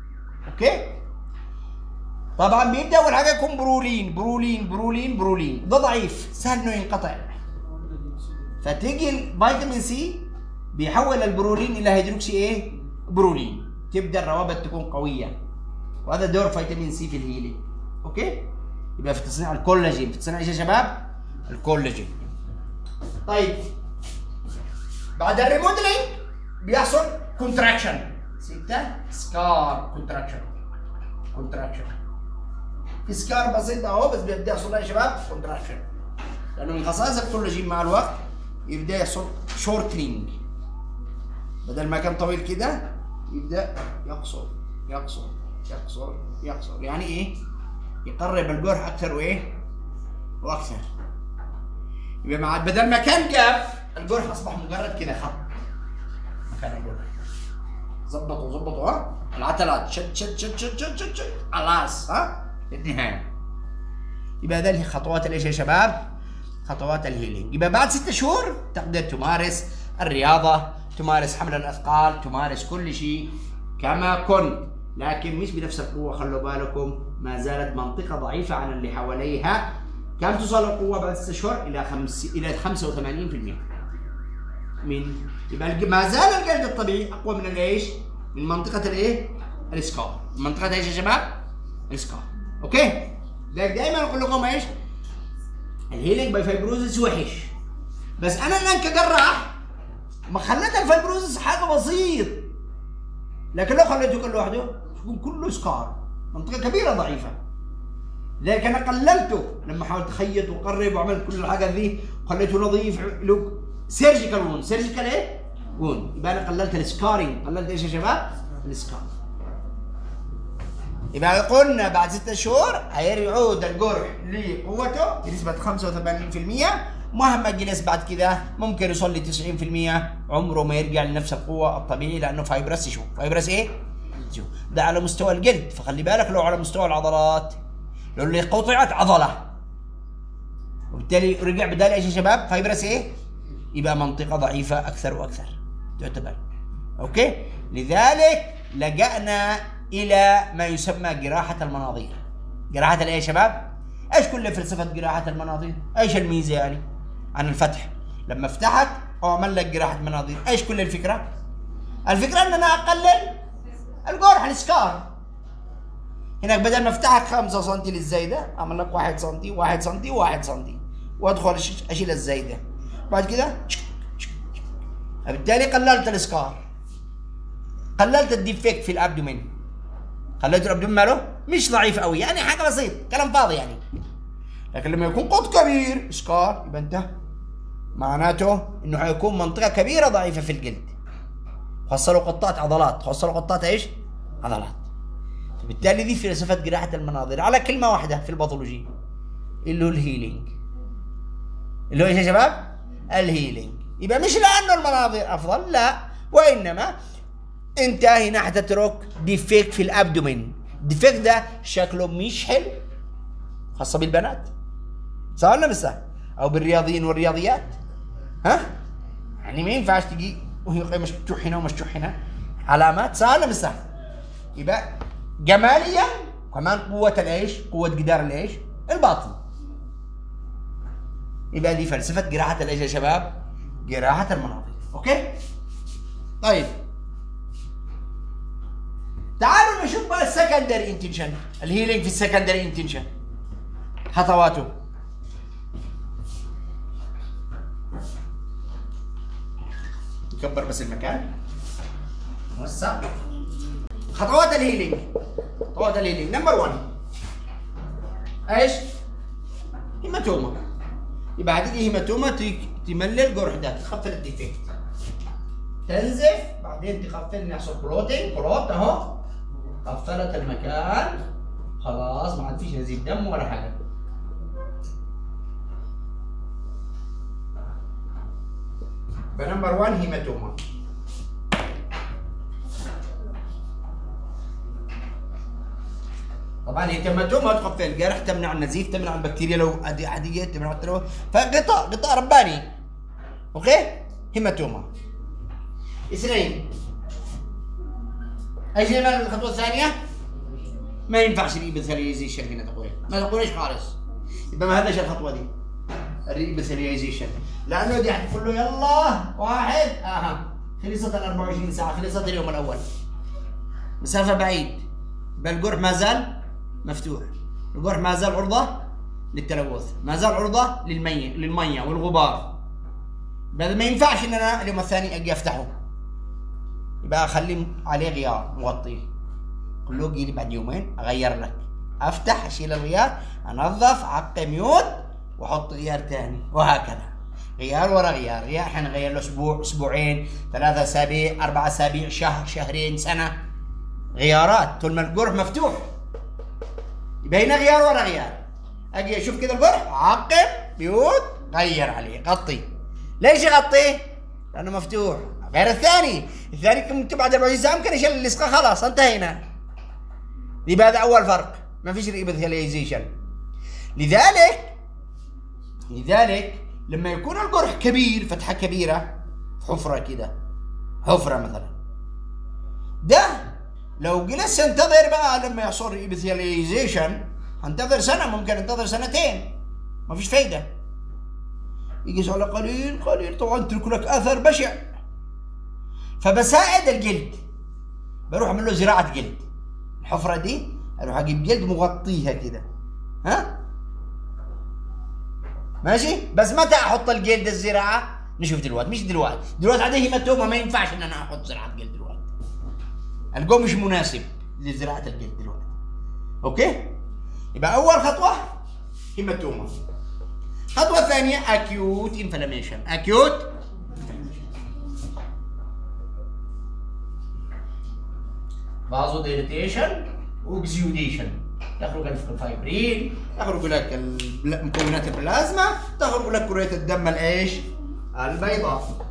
Speaker 1: اوكي طبعا بيبدا اول حاجه يكون برولين برولين برولين برولين ده ضعيف سهل انه ينقطع فتيجي الفيتامين سي بيحول البرولين الى هيدروكسي ايه برولين تبدا الروابط تكون قويه وهذا دور فيتامين سي في الهيلينج اوكي يبقى في تصنيع الكولاجين في تصنيع ايش يا شباب الكولاجين طيب بعد الريموديلينج بيحصل كونتراكشن ستة سكار كونتراكشن كونتراكشن في سكار بسيط اهو بس بيبدا يحصل يا شباب كونتراكشن لانه من خصائص الكولاجين مع الوقت يبدا يحصل شورتنينج بدل ما كان طويل كده يبدا يقصر يقصر يقصر يقصر يعني ايه يقرب الجرح اكثر وايه واكثر يبقى مع بدل ما كان جاف الجرح اصبح مجرد كده خط مكان الجرح ظبطوا ظبطوا ها العتلات شد شد شد شد شد شد شد خلاص ها للنهايه يبقى هذه خطوات الايش يا شباب؟ خطوات الهيلينج يبقى بعد ستة شهور تقدر تمارس الرياضة تمارس حمل الأثقال تمارس كل شيء كما كنت لكن مش بنفس القوة خلوا بالكم ما زالت منطقة ضعيفة عن اللي حواليها كم توصل القوة بعد ستة شهور إلى خمس إلى 85% من يبقى الج- ما زال الجلد الطبيعي أقوى من الإيش؟ من منطقة الإيه؟ الإسكار منطقة إيش يا شباب؟ الإسكار أوكي؟ لذلك دائما أقول لكم إيش؟ الهيلينج باي فايبروزس وحش بس انا الان كجراح ما خليت الفايبروزس حاجه بسيط لكن لو خليته كله لوحده يكون كله سكار منطقه كبيره ضعيفه لذلك انا قللته لما حاولت اخيط واقرب وعملت كل الحاجات ذي وخليته نظيف له سيرجيكال وون سيرجيكال ايه؟ وون يبقى انا قللت السكارينج قللت ايش يا شباب؟ السكار يبقى قلنا بعد ستة شهور هيعود الجرح لقوته بنسبة 85% مهما جلس بعد كده ممكن يوصل ل 90% عمره ما يرجع لنفس القوة الطبيعي لأنه فايبرس شو فايبرس إيه؟ شو ده على مستوى الجلد فخلي بالك لو على مستوى العضلات لو اللي قطعت عضلة وبالتالي رجع بدال ايش يا شباب؟ فايبرس ايه؟ يبقى منطقة ضعيفة أكثر وأكثر تعتبر أوكي؟ لذلك لجأنا إلى ما يسمى جراحة المناظير جراحة الإيه يا شباب؟ إيش كل فلسفة جراحة المناظير؟ إيش الميزة يعني؟ عن الفتح لما فتحت أو عمل لك جراحة مناظير إيش كل الفكرة؟ الفكرة أن أنا أقلل الجرح السكار هناك بدل ما افتحك 5 سم للزايده اعمل لك 1 سم 1 سم 1 سم وادخل أش- اشيل الزايده بعد كده بالتالي قللت الاسكار قللت الديفكت في الابدومين خليت الابدومين ماله مش ضعيف قوي يعني حاجه بسيط كلام فاضي يعني لكن لما يكون قط كبير اسكار يبقى انت معناته انه حيكون منطقه كبيره ضعيفه في الجلد خاصه لو قطات عضلات خاصه لو قطات ايش؟ عضلات فبالتالي دي فلسفة جراحة المناظر على كلمة واحدة في الباثولوجي اللي هو الهيلينج اللي هو ايش يا شباب؟ الهيلينج يبقى مش لأنه المناظر أفضل لا وإنما أنت هنا حتترك ديفيكت في الأبدومين الديفيكت ده شكله مش حلو خاصة بالبنات صح ولا مش صح؟ أو بالرياضيين والرياضيات ها؟ يعني ما ينفعش تجي وهي مشجوح هنا ومشجوح هنا علامات صح ولا مش صح؟ يبقى جماليا كمان قوة الايش؟ قوة جدار الايش؟ الباطن. يبقى دي فلسفة جراحة الايش يا شباب؟ جراحة المناظر، اوكي؟ طيب تعالوا نشوف بقى السكندري انتنشن، الهيلينج في السكندري انتنشن. خطواته. نكبر بس المكان. وسع. خطوات الهيلينج خطوات الهيلينج نمبر 1 ايش؟ هيماتوما يبقى هتيجي هيماتوما ت- تملي الجرح ده تخفل الديفكت تنزف بعدين تخفل يحصل كلوتنج كلوت اهو قفلت المكان خلاص ما عاد فيش نزيف دم ولا حاجه يبقى نمبر 1 هيماتوما طبعا هي كماتوما تخفي الجرح تمنع النزيف تمنع البكتيريا لو عادي- عاديه تمنع التلوث فغطاء غطاء رباني اوكي هيماتوما اثنين ايش هي الخطوه الثانيه ما ينفعش الريبثاليزيشن هنا تقول ما تقولش خالص يبقى ما هذاش الخطوه دي الريبثاليزيشن لانه دي حتقول له يلا واحد اها خلصت ال 24 ساعه خلصت اليوم الاول مسافه بعيد بل القرح ما زال مفتوح القرح ما زال عرضه للتلوث ما زال عرضه للميه للميه والغبار بل ما ينفعش ان انا اليوم الثاني اجي افتحه يبقى اخليه عليه غيار مغطيه قل له لي بعد يومين اغير لك افتح اشيل الغيار انظف اعقم ميوت واحط غيار ثاني وهكذا غيار ورا غيار غيار حنغير له اسبوع اسبوعين ثلاثة اسابيع اربع اسابيع شهر شهرين سنة غيارات طول ما القرح مفتوح يبقى هنا غيار ورا غيار اجي اشوف كذا القرح اعقم بيوت غير عليه غطي ليش يغطيه؟ لانه مفتوح غير الثاني الثاني كنت بعد 40 ساعه ممكن يشيل اللصقه خلاص انتهينا يبقى هذا اول فرق ما فيش ريبثاليزيشن لذلك لذلك لما يكون القرح كبير فتحه كبيره حفره كده حفره مثلا ده لو جلست انتظر بقى لما يحصل ريبثاليزيشن انتظر سنه ممكن انتظر سنتين ما فيش فايده يجي على قليل قليل طبعا ترك لك اثر بشع فبساعد الجلد بروح اعمل له زراعه جلد الحفره دي اروح اجيب جلد مغطيها كده ها ماشي بس متى احط الجلد الزراعه نشوف دلوقتي مش دلوقتي دلوقتي هذه هيماتوما ما ينفعش ان انا احط زراعه جلد دلوقتي الجو مش مناسب لزراعه الجلد دلوقتي اوكي يبقى اول خطوه هيماتوما الخطوه الثانيه اكيوت انفلاميشن اكيوت فازو ديليتيشن واكزيوديشن تخرج الفايبرين تخرج لك البلا- مكونات البلازما تخرج لك كريات الدم الايش البيضاء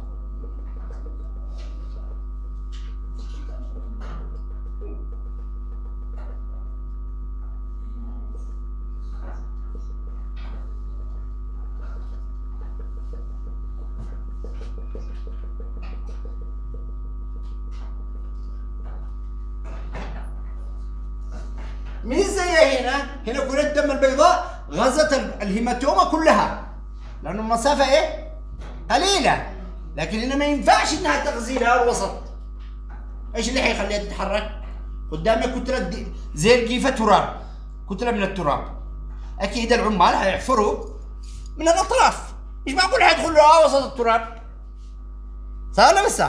Speaker 1: مين زي هنا هنا كرة الدم البيضاء غزت ال- الهيماتوما كلها لأنه المسافة إيه؟ قليلة لكن هنا ما ينفعش إنها تغذي لها الوسط إيش اللي حيخليها تتحرك؟ قدامك كتلة دي- زي الجيفة تراب كتلة من التراب أكيد العمال حيحفروا من الأطراف مش معقول حيدخلوا لها وسط التراب صح ولا مش صح؟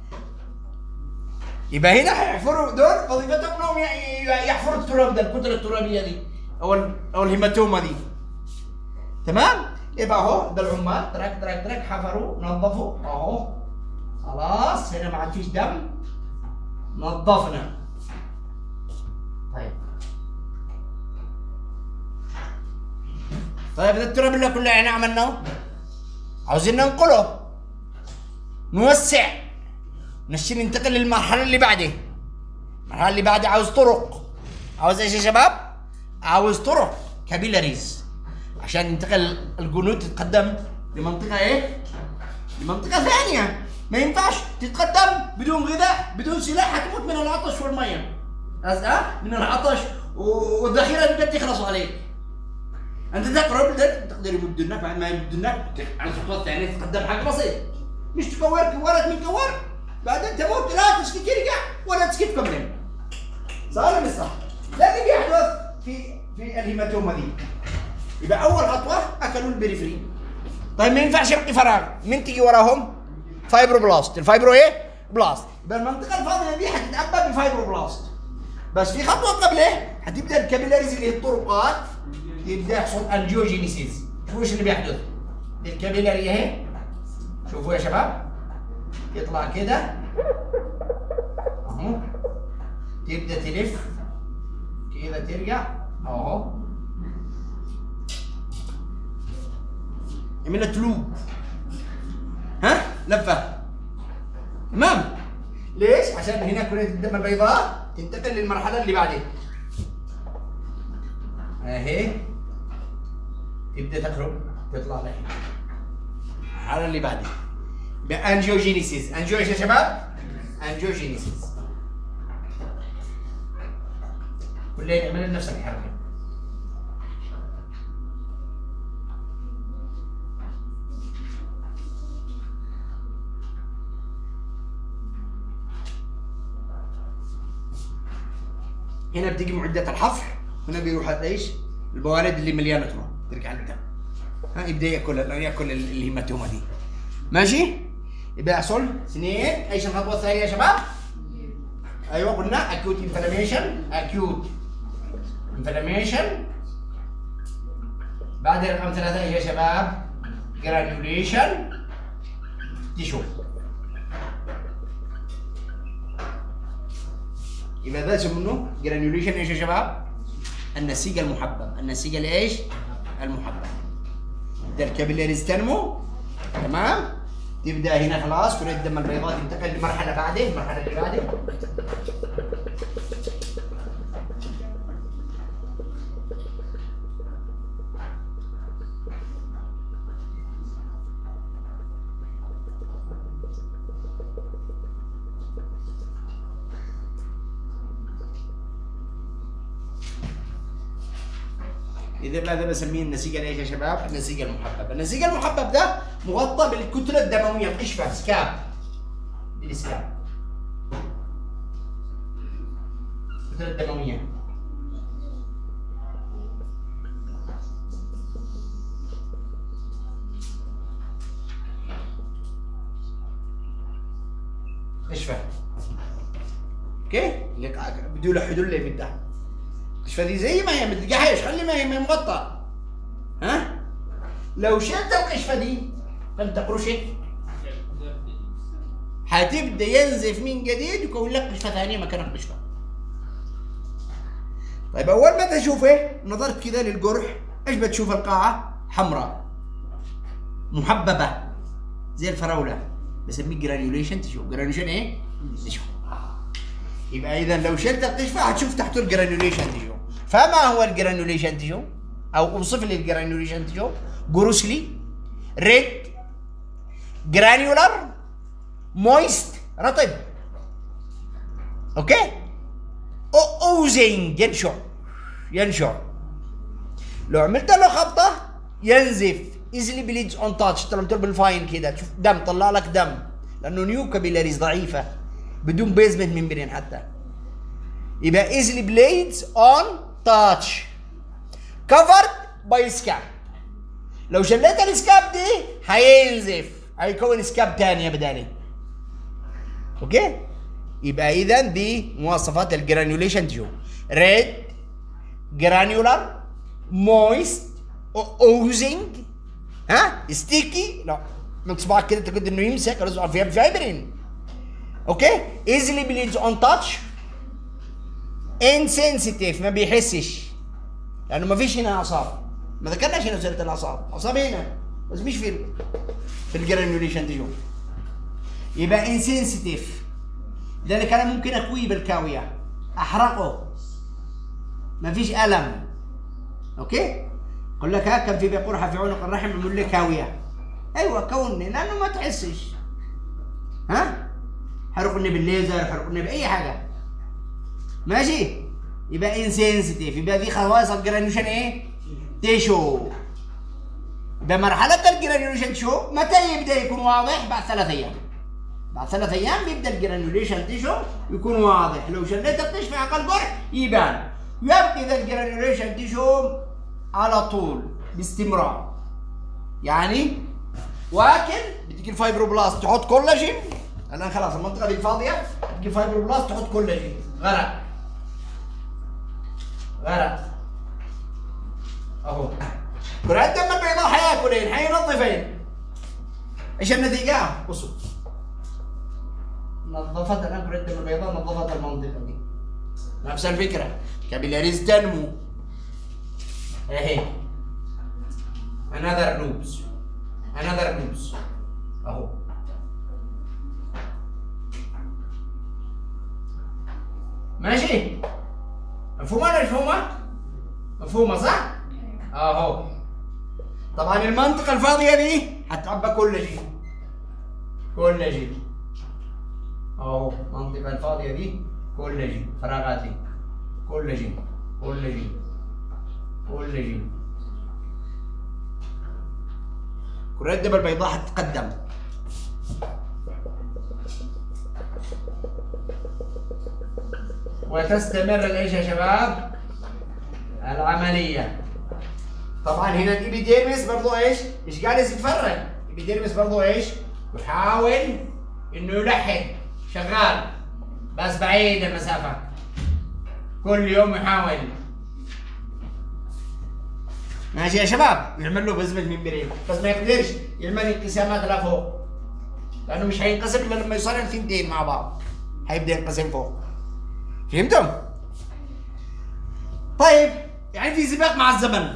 Speaker 1: يبقى هنا هيحفروا دول وظيفتهم انهم ي- ي- يحفروا التراب ده الكتله الترابيه دي او ال- او الهيماتوما دي تمام يبقى اهو ده العمال ترك ترك ترك حفروا نظفوا اهو خلاص هنا ما عاد فيش دم نظفنا طيب طيب ده التراب اللي كله احنا عملناه عاوزين ننقله نوسع نشيل ننتقل للمرحلة اللي بعدها المرحلة اللي بعدها عاوز طرق عاوز ايش يا شباب؟ عاوز طرق كابيلاريز عشان ينتقل الجنود تتقدم لمنطقة ايه؟ لمنطقة ثانية ما ينفعش تتقدم بدون غذاء بدون سلاح هتموت من العطش والمية أز- اه من العطش و- والذخيرة اللي بدك تخلصوا عليك انت تقرب ده تقدر يمدنك بعد ما يمدنك على الخطوة الثانية تتقدم حاجة بسيط مش تكور كورك من كور بعدين تموت لا تسكت ترجع ولا تسكت كمل صح ولا مش صح؟ ده اللي بيحدث في في الهيماتوما دي يبقى اول خطوه اكلوا البريفري طيب ما ينفعش يبقي فراغ مين تيجي وراهم؟ فايبروبلاست الفايبرو ايه؟ بلاست يبقى المنطقه الفاضيه دي هتتعبى بفايبروبلاست بس في خطوه قبل ايه؟ هتبدا الكابيلاريز اللي هي الطرقات يبدا يحصل انجيوجينيسيس شوفوا ايش اللي بيحدث دي الكابيلاري اهي شوفوا يا شباب يطلع كده اهو تبدا تلف كده ترجع اهو عملت لوب ها لفه تمام ليش عشان هنا كرة الدم البيضاء تنتقل للمرحلة اللي بعدها اهي تبدا تخرج تطلع لهنا المرحلة اللي بعدها بانجيوجينيسيس انجيو ايش يا شباب؟ انجيوجينيسيس كلنا يعمل نفس الحركه هنا بتيجي معدات الحفر هنا بيروح ايش؟ البوارد اللي مليانه تراب ترجع لقدام ها يبدا ياكل ياكل اللي هي متهمه دي ماشي؟ يبقى يحصل اثنين ايش الخطوه الثانيه يا شباب؟ ايوه قلنا acute inflammation acute inflammation بعد رقم ثلاثة ايش يا شباب؟ granulation tissue يبقى ده اسمه جرانيوليشن ايش يا شباب؟ النسيج المحبب، النسيج الايش؟ المحبب. ده الكابيلاريز تنمو تمام؟ تبدا هنا خلاص كرة الدم البيضاء تنتقل لمرحلة بعده، المرحلة اللي بعده إذا ماذا بسميه النسيج الايش يا شباب؟ النسيج المحبب، النسيج المحبب ده مغطى بالكتلة الدموية القشفة سكاب دي السكاب الكتلة الدموية قشفة اوكي؟ اللي بدو له حدول اللي من تحت القشفه دي زي ما هي ما تلقاهاش خلي ما هي ما هي مغطى ها لو شلت القشفه دي فانت قرشت حتبدا ينزف من جديد يكون لك قشفه ثانيه مكان القشفه طيب اول ما تشوفه نظرت كذا للقرح ايش بتشوف القاعه حمراء محببه زي الفراوله بسميه جرانيوليشن تشوف جرانيوليشن ايه تشوف يبقى اذا لو شلت القشفه هتشوف تحته الجرانيوليشن تيشو فما هو الجرانيوليشن تيشو او اوصف لي الجرانيوليشن تيشو جروسلي ريد جرانيولار مويست رطب اوكي أو اوزنج ينشع ينشع لو عملت له خبطه ينزف ايزلي بليدز اون تاتش ترى بالفاين كده تشوف دم طلع لك دم لانه نيو كابيلاريز ضعيفه بدون بيزمنت ممبرين حتى يبقى ايزلي بليدز اون تاتش كفرد باي سكاب لو شليت السكاب دي هينزف هيكون سكاب تانية بدالي اوكي يبقى اذا دي مواصفات الجرانيوليشن تيو ريد جرانيولار مويست اوزنج ها ستيكي لا من صباعك كده تقدر انه يمسك رزق فيها فايبرين اوكي ايزلي بليدز اون تاتش انسنسيتيف ما بيحسش لانه ما فيش هنا اعصاب ما ذكرناش هنا سيره الاعصاب اعصاب هنا بس مش في ال- في الجرانيوليشن تيو يبقى انسنسيتيف لذلك انا ممكن اكويه بالكاويه احرقه ما فيش الم اوكي اقول لك ها كان في قرحه في عنق الرحم عملوا لي كاويه ايوه كوني لانه ما تحسش ها حرقني بالليزر حرقني باي حاجه ماشي يبقى انسنسيتيف يبقى دي خواص الجرانيوليشن ايه تيشو بمرحلة الجرانيوليشن شو متى يبدأ يكون واضح بعد ثلاث أيام بعد ثلاث أيام بيبدأ الجرانيوليشن تيشو يكون واضح لو شليت القش في أقل قرح يبان يبقى إذا الجرانيوليشن تيشو على طول باستمرار يعني واكل بتجي الفايبروبلاست تحط كولاجين الآن خلاص المنطقة دي فاضية تجي الفايبروبلاست تحط كولاجين غرق غرق اهو كرة الدم البيضاء حياكلين حينظفين ايش النتيجة؟ بصوا نظفت الان كرة الدم البيضاء نظفت المنطقة دي نفس الفكرة كابيلاريز تنمو اهي another loops another loops اهو ماشي مفهومة ولا مش مفهومة؟ مفهومة صح؟ اهو طبعا المنطقة الفاضية دي هتعبى كولاجين كولاجين اهو المنطقة الفاضية دي كولاجين فراغات دي كولاجين كولاجين كولاجين كرات الدم البيضاء حتتقدم وتستمر الايش يا شباب؟ العملية طبعا هنا الابيديرمس برضو ايش؟ مش جالس يتفرج الابيديرمس برضو ايش؟ يحاول انه يلحق شغال بس بعيد المسافة كل يوم يحاول ماشي يا شباب يعمل له بزمة من بريم بس ما يقدرش يعمل انقسامات لفوق لانه مش هينقسم الا لما يصير الثنتين مع بعض هيبدا ينقسم فوق فهمتم؟ طيب يعني في سباق مع الزمن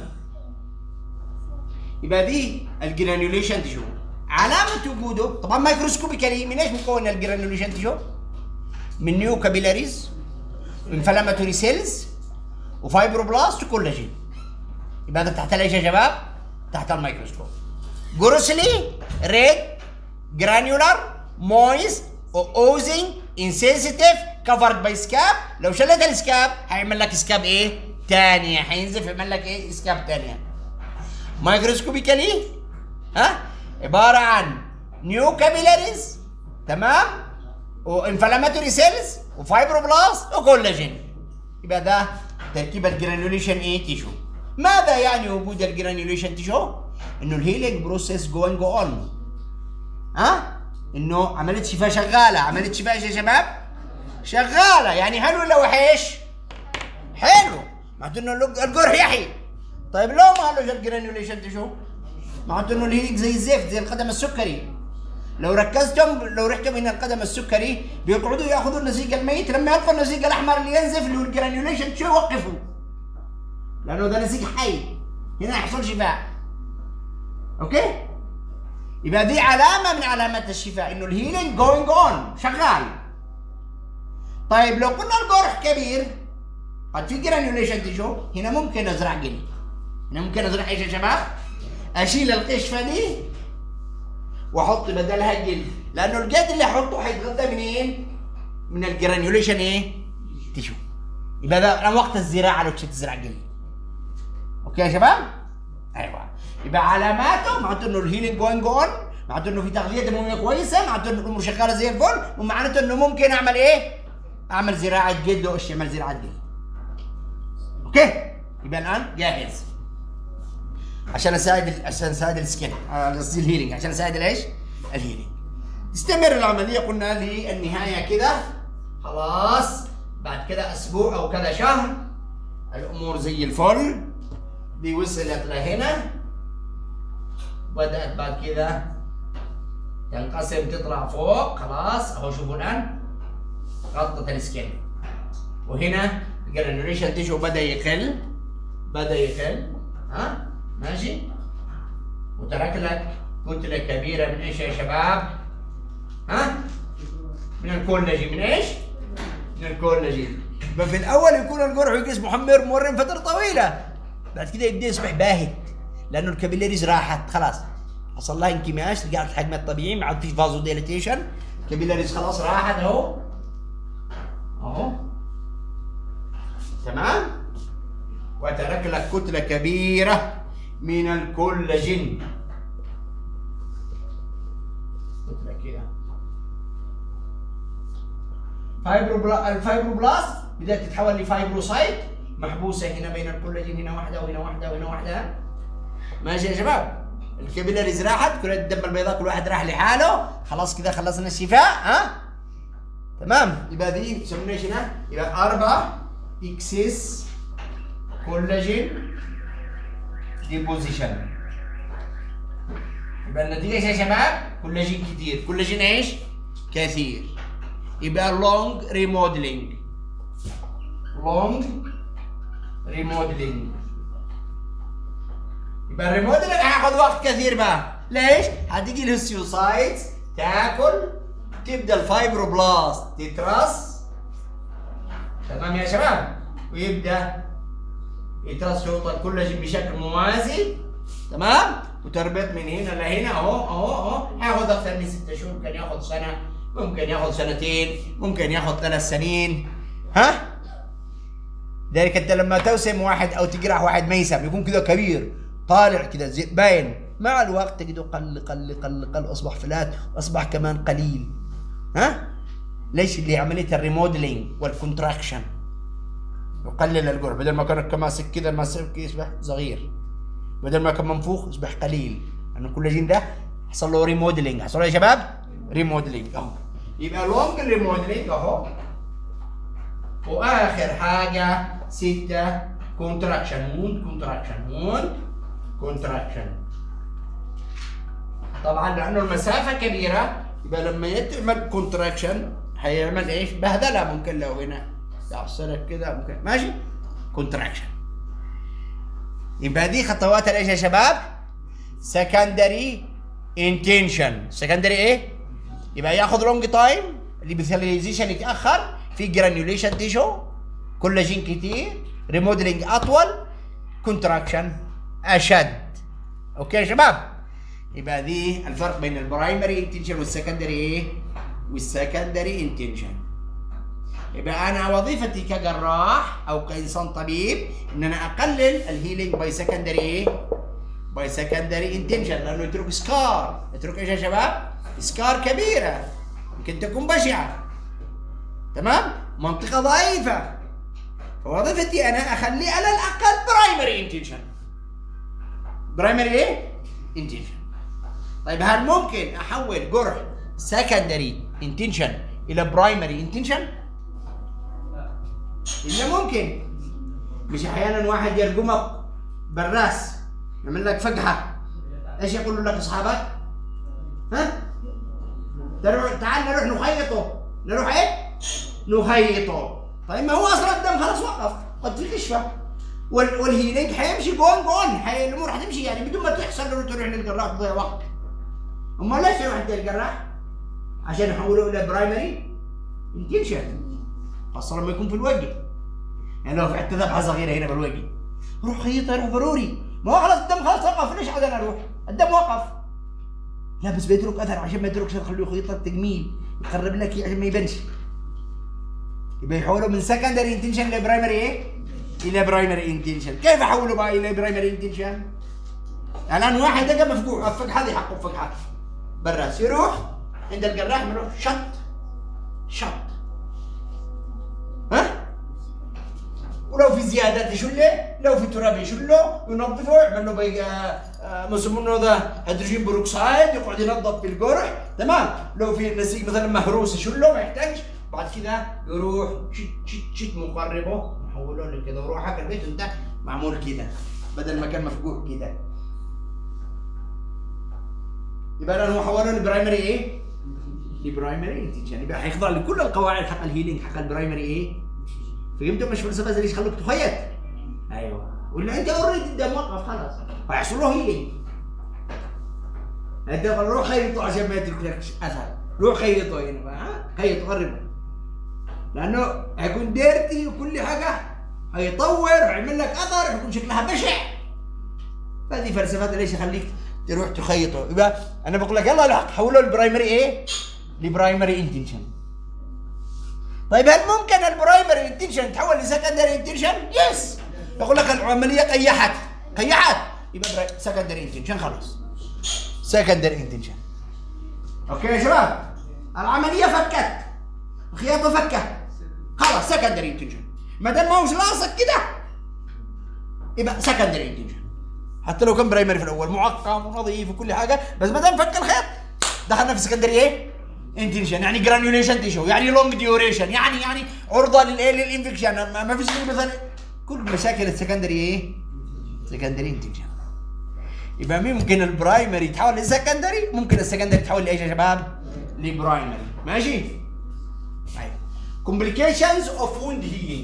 Speaker 1: يبقى دي الجرانيوليشن تشو علامة وجوده طبعا مايكروسكوبيكالي من ايش مكون الجرانيوليشن تشو؟ من نيو كابيلاريز انفلاماتوري سيلز وفايبروبلاست وكولاجين يبقى ده تحت ايش يا شباب؟ تحت الميكروسكوب جروسلي ريد جرانيولار مويس اوزنج انسنسيتيف كفرد باي سكاب لو شلت السكاب هيعمل لك سكاب ايه؟ تانية هينزف يعمل لك ايه؟ سكاب تانية مايكروسكوبيكالي ها عبارة عن نيو كابيلاريز تمام؟ وانفلاماتوري سيلز وفايبروبلاست وكولاجين يبقى ده تركيب الجرانيوليشن ايه تيشو ماذا يعني وجود الجرانيوليشن تيشو؟ انه الهيلينج بروسيس جوينج اون ها؟ انه عمليه شفاء شغاله عمليه شفاء يا شباب شغاله يعني حلو ولا وحش؟ حلو معناته انه الجرح يحيي طيب لو ما قالوش الجرانيوليشن تيشو معناته انه الهيلينج زي الزفت زي القدم السكري لو ركزتم لو رحتم هنا القدم السكري بيقعدوا ياخذوا النسيج الميت لما يلقوا النسيج الاحمر اللي ينزف اللي هو الجرانيوليشن شو يوقفوا لانه ده نسيج حي هنا يحصل شفاء اوكي يبقى دي علامه من علامات الشفاء انه الهيلينج جوينج اون شغال طيب لو قلنا الجرح كبير قد في جرانيوليشن تشو هنا ممكن ازرع جلد هنا ممكن ازرع ايش يا شباب اشيل القشفه دي واحط بدلها جلد لانه الجلد اللي احطه هيتغذى منين؟ من الجرانيوليشن ايه؟ تشو يبقى ده وقت الزراعه لو تزرع جلد اوكي يا شباب؟ ايوه يبقى علاماته معناته انه الهيلينج جوينج اون معناته انه في تغذيه دمويه كويسه معناته انه الامور شغاله زي الفل ومعناته انه ممكن اعمل ايه؟ اعمل زراعه جلد وايش اعمل زراعه جلد اوكي يبقى الان جاهز عشان اساعد عشان اساعد السكن قصدي الهيلينج عشان اساعد الايش؟ الهيلينج تستمر العمليه قلنا للنهايه كده خلاص بعد كده اسبوع او كذا شهر الامور زي الفل دي وصلت لهنا بدات بعد كده تنقسم تطلع فوق خلاص اهو شوفوا الان غطت السكن وهنا الجرانيوليشن تيشو بدا يقل بدا يقل ها ماشي وترك لك كتله كبيره من ايش يا شباب ها من الكولاجين من ايش من الكولاجين ففي الاول يكون الجرح يقيس محمر مرن فتره طويله بعد كده يبدا يصبح باهت لانه الكابيلاريز راحت خلاص حصل لها انكماش رجعت الحجم الطبيعي ما عاد في فازو ديليتيشن الكابيلاريز خلاص راحت اهو اهو تمام وترك لك كتله كبيره من الكولاجين كتله كده فايبروبلا الفايبروبلاست بدات تتحول لفايبروسايت محبوسه هنا بين الكولاجين هنا واحده وهنا واحده وهنا واحده ماشي يا شباب الكابيلاريز راحت كرة الدم البيضاء كل واحد راح لحاله خلاص كده خلصنا الشفاء ها تمام يبقى دي سميناها شنو؟ يبقى أربعة إكسس كولاجين ديبوزيشن يبقى النتيجة ايش يا شباب؟ كولاجين كتير كولاجين ايش؟ كثير يبقى لونج ريموديلينج لونج ريموديلينج يبقى الريموديلينج هياخد وقت كثير بقى ليش؟ هتيجي الهستيوسايتس تاكل تبدا الفايبروبلاست تترص تمام يا شباب ويبدا يترص يوطى الكولاجين بشكل موازي تمام وتربط من هنا لهنا اهو اهو اهو هياخد اكثر من ست شهور ممكن ياخد سنه ممكن ياخد سنتين ممكن ياخد ثلاث سنين ها
Speaker 2: لذلك انت لما توسم واحد او تجرح واحد ميسم يكون كده كبير طالع كده زي باين مع الوقت تجده قل قل قل قل اصبح فلات واصبح كمان قليل ها ليش اللي عمليه الريموديلينج والكونتراكشن يقلل الجرح بدل ما كان ماسك كده ماسك يصبح صغير بدل ما كان منفوخ يصبح قليل لانه الكولاجين ده حصل له ريموديلينج حصل له يا شباب ريموديلينج اهو يبقى لونج ريموديلينج اهو واخر حاجه سته كونتراكشن موند كونتراكشن موند كونتراكشن طبعا لانه المسافه كبيره يبقى لما يتعمل كونتراكشن هيعمل ايش؟ بهدله ممكن لو هنا يعصرك كده ممكن ماشي؟ كونتراكشن يبقى دي خطوات الايش يا شباب؟ سكندري انتنشن سكندري ايه؟ يبقى ياخذ لونج تايم الابيثياليزيشن يتاخر في جرانيوليشن تيشو كولاجين كتير ريموديلنج اطول كونتراكشن اشد اوكي يا شباب يبقى دي الفرق بين البرايمري انتنشن والسكندري ايه والسكندري انتنشن يبقى انا وظيفتي كجراح او كانسان طبيب ان انا اقلل الهيلينج باي سكندري ايه باي سكندري انتنشن لانه يترك سكار يترك ايش يا شباب سكار كبيره يمكن تكون بشعه تمام منطقه ضعيفه فوظيفتي انا اخليه على الاقل برايمري انتنشن برايمري ايه انتنشن طيب هل ممكن احول جرح سكندري انتنشن الى برايمري انتنشن الا ممكن مش احيانا واحد يرجمك بالراس يعمل لك فقحه ايش يقولوا لك اصحابك ها تروح تعال نروح نخيطه نروح ايه نخيطه طيب ما هو اصلا الدم خلاص وقف قد في كشفه وال- والهيلينج حيمشي جون جون حي... الامور حتمشي يعني بدون ما تحصل له تروح للجراح تضيع وقت امال ليش يروح عند الجراح؟ عشان يحولوه الى برايمري انتنشن خاصة لما يكون في الوجه يعني لو في حتة ذبحة صغيرة هنا بالوجه روح خيطها روح ضروري ما هو خلاص الدم خلاص وقف ليش عاد انا اروح؟ الدم وقف لا بس بيترك اثر عشان ما يتركش خليه يخيط لك تجميل يقرب لك عشان ما يبانش يبقى يحولوا من سكندري انتنشن لبرايمري ايه؟ الى برايمري انتنشن كيف احوله بقى الى برايمري انتنشن؟ الان واحد لقى مفقوع الفقحه هذه حقه فقحه بالراس يروح عند الجراح يروح شط شط ها ولو في زيادات يشله لو في تراب يشله ينظفه يعمل له بي مسمونه ذا هيدروجين بروكسايد يقعد ينظف بالجرح تمام لو في نسيج مثلا مهروس يشله ما يحتاجش بعد كده يروح شت شت شت مقربه يحوله له كده ويروح حق البيت وانت معمول كده بدل ما كان مفقوع كده يبقى لانه حوله لبرايمري ايه؟ لبرايمري انتنشن يبقى هيخضع لكل القواعد حق الهيلينج حق البرايمري ايه؟ فهمتوا مش فلسفه زي ليش خلوك تخيط؟ ايوه ولا انت اوريدي الدم وقف خلاص هيحصل له هيلينج انت روح خيطه عشان ما يتركلكش اثر روح خيطه هنا بقى ها خيط قرب لانه هيكون ديرتي وكل حاجه هيطور ويعمل لك اثر هيكون شكلها بشع فهذه فلسفات ليش يخليك تروح تخيطه يبقى انا بقول لك يلا لا حوله البرايمري ايه؟ لبرايمري انتنشن طيب هل ممكن البرايمري انتنشن تحول لسكندري انتنشن؟ يس يقول لك العمليه قيحت قيحت يبقى سكندري انتنشن خلاص سكندري انتنشن اوكي يا شباب العمليه فكت الخياطه فكت خلاص سكندري انتنشن ما دام ما هوش لاصق كده يبقى سكندري انتنشن حتى لو كان برايمري في الاول معقم ونظيف وكل حاجه بس ما دام فك الخيط دخلنا في سكندري ايه؟ انتنشن يعني جرانيوليشن تيشو يعني لونج ديوريشن يعني يعني عرضه للايه للانفكشن ما ما فيش مثلا كل مشاكل السكندري ايه؟ سكندري انتنشن يبقى ممكن البرايمري يتحول للسكندري ممكن السكندري يتحول لايش يا شباب؟ لبرايمري ماشي؟ طيب complications of wound healing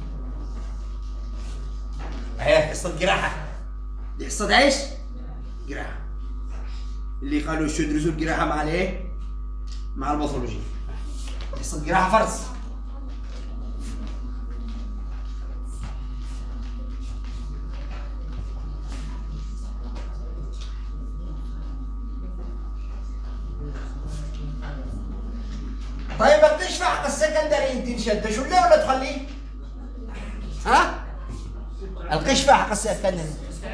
Speaker 2: اهي حصه جراحه دي حصه ايش؟ جراحه اللي قالوا شو يدرسوا الجراحه مع الايه؟ مع الباثولوجي حصه جراحه فرز طيب بتشفع السكندري انتنشن تشله ولا تخليه؟ ها؟ القشفه حق السكندري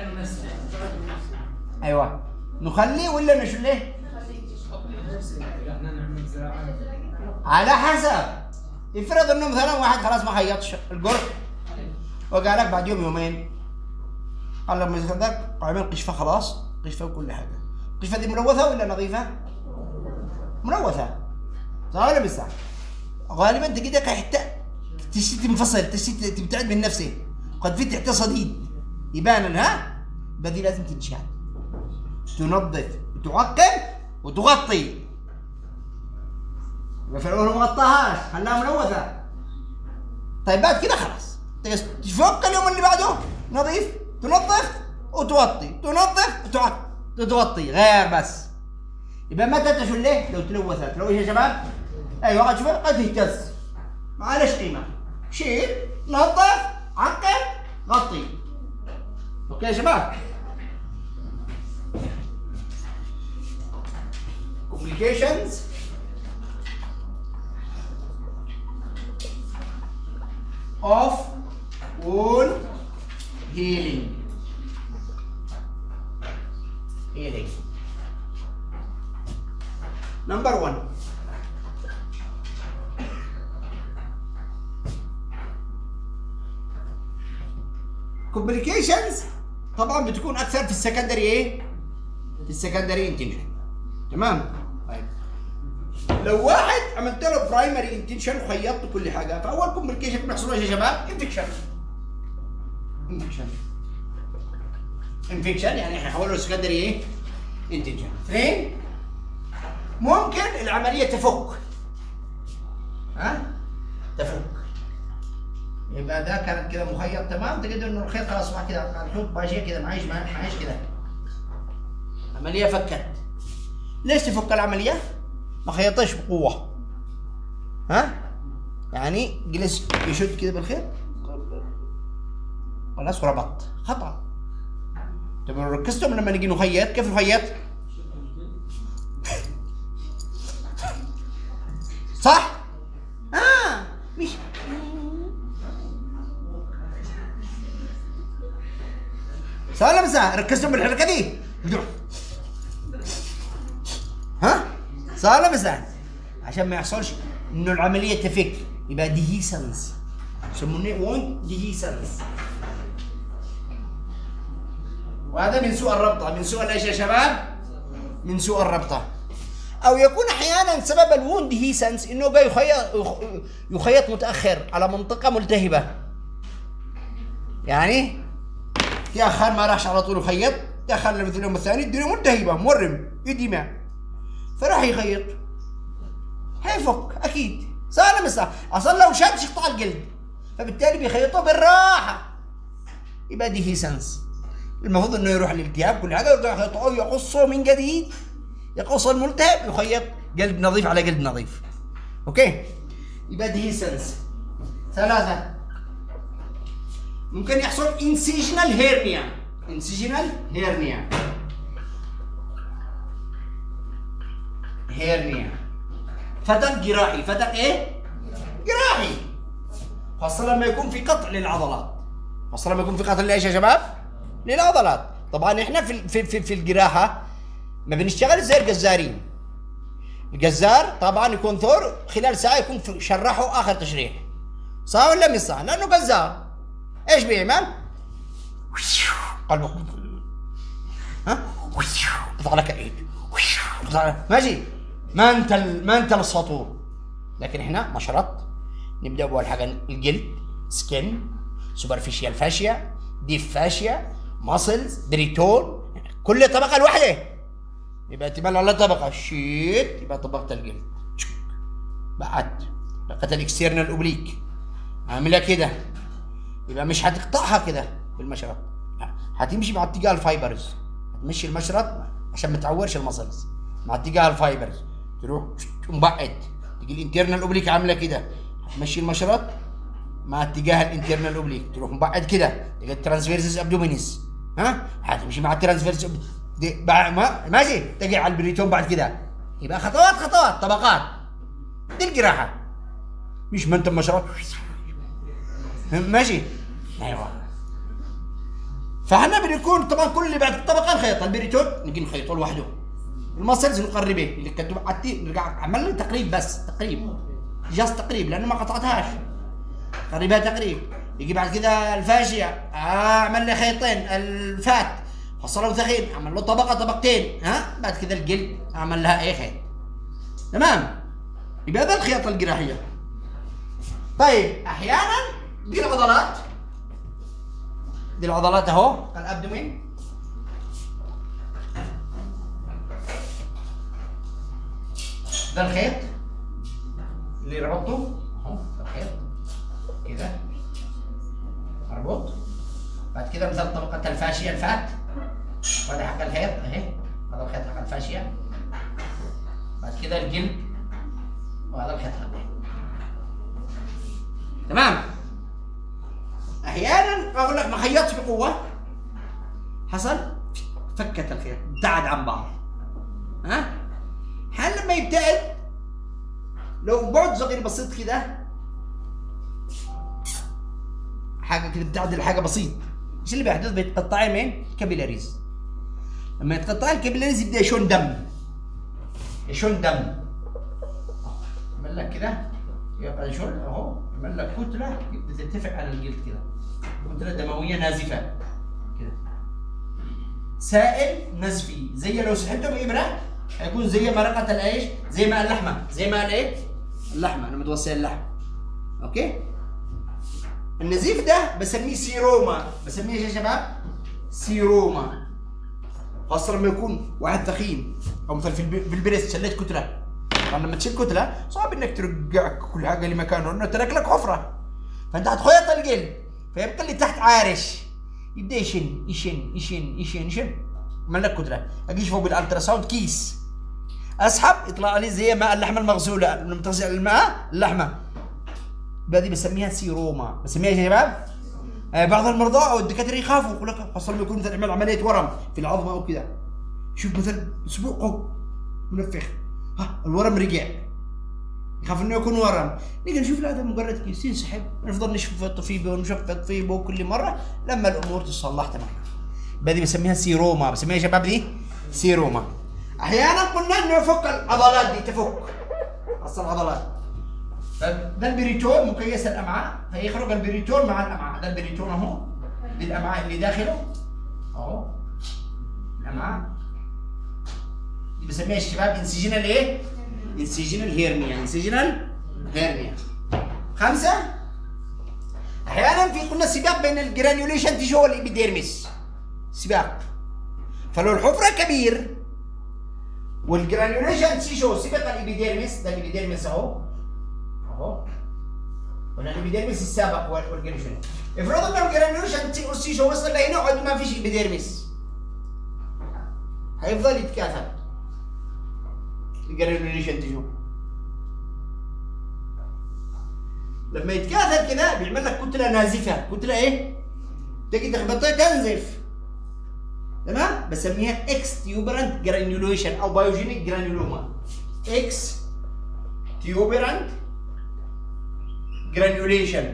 Speaker 2: ايوه نخليه ولا نشليه؟ على حسب افرض انه مثلا واحد خلاص ما خيطش القرح وقال لك بعد يوم يومين قال لك مثل ذاك عمل قشفه خلاص قشفه وكل حاجه القشفه دي ملوثه ولا نظيفه؟ ملوثه صح ولا مش صح؟ غالبا تجد حتى تشي تنفصل تشي تبتعد من نفسه قد في تحت صديد يبان ها بدي لازم تنشال تنظف وتعقم وتغطي يبقى في الاول ما غطاهاش خلاها ملوثه طيب بعد كده خلاص تفك اليوم اللي بعده نظيف تنظف وتوطي تنظف وتعقم تغطي غير بس يبقى متى تشله لو تلوثت لو ايش يا شباب ايوه قد شوف قد تهتز ما لهش قيمه شيل نظف عقم غطي اوكي يا شباب complications of wound healing healing number one complications طبعا بتكون اكثر في السكندري ايه في السكندري انتنشن تمام طيب لو واحد عملت له برايمري انتنشن وخيطت كل حاجه فاول كومبليكيشن بيحصل ايش يا شباب انفكشن انفكشن انفكشن يعني احنا حولوا سكندري ايه انتنشن اثنين ممكن العمليه تفك ها تفك يبقى ده كانت كده مخيط تمام تجد انه الخيط خلاص مع كده الخيط ماشيه كده معيش معيش كده عمليه فكت ليش تفك العمليه؟ ما خيطش بقوه ها؟ يعني جلس يشد كده بالخيط خلاص وربط خطا طب ركزتم لما نيجي نخيط كيف نخيط؟ صح؟ اه مش صح ولا مسا ركزتم بالحركه دي ها صح ولا مسا عشان ما يحصلش انه العمليه تفك يبقى ديهيسنس يسمونه وون ديهيسنس وهذا من سوء الربطه من سوء ايش يا شباب من سوء الربطه او يكون احيانا سبب الوند هيسنس انه جاي يخيط يخيط متاخر على منطقه ملتهبه يعني تاخر ما راحش على طول يخيط تاخر مثل اليوم الثاني الدنيا ملتهبه مورم يدمع فراح يخيط هيفك اكيد صار ولا مش صح؟ اصلا لو شد يقطع الجلد فبالتالي بيخيطوه بالراحه يبقى دي هيسنس المفروض انه يروح للالتهاب كل حاجه يرجع يخيطوه يقصه من جديد يقص الملتهب يخيط جلد نظيف على جلد نظيف اوكي يبقى دي سنس ثلاثة ممكن يحصل انسيجنال هيرنيا انسيجنال هيرنيا هيرنيا فتق جراحي فتق ايه؟ جراحي خاصة لما يكون في قطع للعضلات خاصة لما يكون في قطع لايش يا شباب؟ للعضلات طبعا احنا في في في, في الجراحة ما بنشتغل زي الجزارين الجزار طبعا يكون ثور خلال ساعة يكون شرحه آخر تشريح صح ولا مش صح؟ لأنه جزار ايش بيعمل؟ قلبه ها؟ قطع لك الايد ماشي ما انت ما انت السطور لكن احنا مشرط نبدا باول حاجه الجلد سكن سوبرفيشال فاشيا ديف فاشيا ماسلز بريتون كل طبقه لوحدها يبقى تبان على طبقه شيت يبقى طبقه الجلد بعد طبقه الاكسترنال اوبليك عاملها كده يبقى مش هتقطعها كده بالمشرط هتمشي مع اتجاه الفايبرز هتمشي المشرط عشان ما تعورش المسلز مع اتجاه الفايبرز تروح مبعد تيجي الانترنال اوبليك عامله كده هتمشي المشرط مع اتجاه الانترنال اوبليك تروح مبعد كده تيجي الترانسفيرسس ابدومينيس ها هتمشي مع الترانسفيرسس دي بعد ما ماشي تجي على البريتون بعد كده يبقى خطوات خطوات طبقات دي الجراحه مش ما انت مشرط ماشي ايوه فاحنا بنكون طبعا كل اللي بعد الطبقه نخيط البريتون نجي نخيطه لوحده المسلز نقربه اللي كتب عدتي نرجع عمل لي تقريب بس تقريب جاست تقريب لانه ما قطعتهاش قريبها تقريب يجي بعد كده الفاشيه آه عمل لي خيطين الفات فصله ثخين عمل له طبقه طبقتين ها بعد كده الجلد عمل لها ايه خيط تمام يبقى هذا الخياطه الجراحيه طيب احيانا دي العضلات دي العضلات اهو الابدومين ده الخيط اللي ربطته اهو ده الخيط كده مربوط بعد كده مثل طبقة الفاشية الفات وهذا حق الخيط اهي هذا الخيط حق الفاشية بعد كده الجلد وهذا الخيط حقه تمام احيانا اقول لك ما خيطش بقوه حصل فكت الخيط ابتعد عن بعض ها حال لما يبتعد لو بعد صغير بسيط كده حاجه كده بتعدل حاجه بسيط ايش اللي بيحدث بيتقطعي مين الكابيلاريز لما يتقطع الكابيلاريز يبدا يشون دم يشون دم يعمل لك كده يبقى يشون اهو يعمل لك كتله يبدا ترتفع على الجلد كده كتله دمويه نازفه كده سائل نزفي زي لو سحبته بابره هيكون زي مرقه الايش زي ماء اللحمه زي ماء الايه اللحمه لما توصل اللحم اوكي النزيف ده بسميه سيروما بسميه ايش يا شباب سيروما خاصة لما يكون واحد تخين او مثلا في الب- في البريست شليت كتلة طبعا لما تشيل كتلة صعب انك ترجع كل حاجة لمكانه لانه ترك لك حفرة فانت هتخيط الجلد فيبقى اللي تحت عارش يبدا يشن يشن يشن يشن يشن عمل لك كتلة اجيش فوق بالالترا ساوند كيس اسحب يطلع لي زي ماء اللحمه المغسوله لما تغسل الماء اللحمه هذه بسميها سيروما بسميها إيش يا شباب آه بعض المرضى او الدكاتره يخافوا يقول لك خاصه لما يكون مثلا يعمل عمليه ورم في العظمه او كذا شوف مثلا اسبوعه منفخ ها الورم رجع يخاف انه يكون ورم نيجي نشوف لا هذا مجرد كيس ينسحب نفضل نشفط فيه ونشفط فيه كل مره لما الامور تصلح تماما هذه بسميها سيروما بسميها يا شباب دي سيروما احيانا قلنا انه يفك العضلات دي تفك اصل العضلات ده البريتون مكيس الامعاء فيخرج البريتون مع الامعاء ده البريتون اهو دي الامعاء اللي داخله اهو الامعاء دي بسميها الشباب انسجنال ايه؟ انسجنال هيرنيا انسجنال هيرنيا خمسة احيانا في قلنا سباق بين الجرانيوليشن تيشو والابيديرمس سباق فلو الحفرة كبير والجرانيوليشن تيشو سبق الابيديرمس ده الابيديرمس اهو اهو قلنا الابيديرمس السابق وال- والجرانيوليشن افرض انه الجرانيوليشن تيشو وصل لهنا وعد ما فيش ابيديرمس هيفضل يتكاثر الجرانيوليشن تيشو لما يتكاثر كده بيعمل لك كتله نازفه كتله ايه تجي تخبطها تنزف تمام بسميها اكس تيوبرنت جرانيوليشن او بايوجينيك جرانيولوما اكس تيوبرنت جرانيوليشن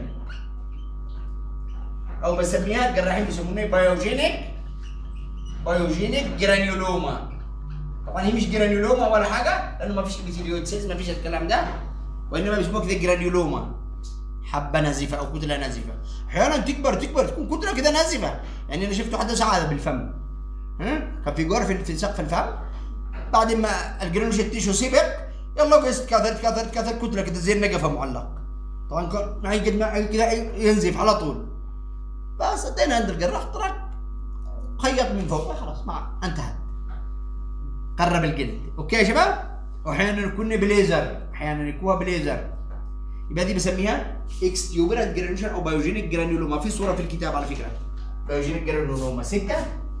Speaker 2: او بسميها الجراحين بيسمونها بايوجينيك بايوجينيك جرانيولوما طبعا هي مش جرانيولوما ولا حاجه لانه ما فيش ابيثيليوتسيس ما فيش الكلام ده وانما بيسموها كده جرانيولوما حبه نازفه او كتله نازفه احيانا تكبر تكبر تكون كتله كده نازفه يعني انا شفت واحده سعاده بالفم ها كان في جوار في في سقف الفم بعد ما الجرانيولوشن تيشو سبق يلا قست كثرت كثرت كثرت كتله كده زي النقفه معلق طبعا كان معي قد ما كده ينزف على طول بس ادينا عند الجراح طلع خيط من فوق خلاص ما انتهت قرب الجلد اوكي يا شباب واحيانا يكون بليزر احيانا يكون بليزر يبقى دي بسميها اكس تيوبرنت جرانيولوشن او بايوجينيك جرانيولوما في صوره في الكتاب على فكره بايوجينيك جرانيولوما سته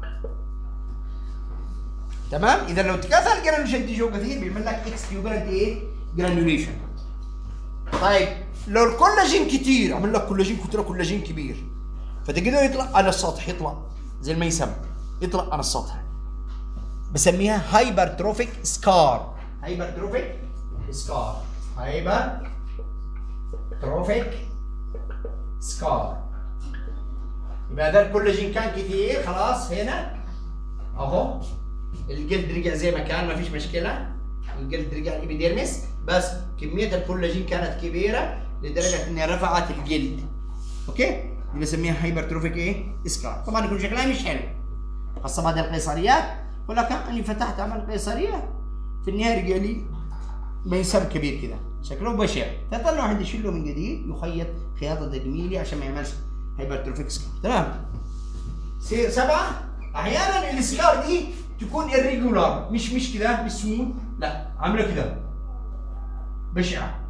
Speaker 2: تمام اذا لو تكاثر الجرانيوليشن تيشو كثير بيعمل لك اكس تيوبرنت ايه جرانيوليشن طيب لو الكولاجين كتير عمل لك كولاجين كتير كولاجين كبير فتجده يطلع على السطح يطلع زي الميسم يطلع على السطح بسميها هايبرتروفيك سكار هايبرتروفيك سكار هايبر تروفيك سكار
Speaker 1: يبقى هذا الكولاجين كان كتير خلاص هنا اهو الجلد رجع زي ما كان ما فيش مشكله الجلد رجع الابيديرمس بس كميه الكولاجين كانت كبيره لدرجه انها رفعت الجلد اوكي دي بسميها هايبرتروفيك ايه اسكار طبعا يكون شكلها مش حلو خاصه بعد القيصريات ولكن اني فتحت عمل قيصريه في النهايه رجع لي ميسر كبير كده شكله بشع فيضطر الواحد يشيله من جديد يخيط خياطه تجميلي عشان ما يعملش هايبرتروفيك سكار تمام سي- سبعه احيانا السكار دي تكون irregular مش مش كده مش سموث لا عامله كده بشعه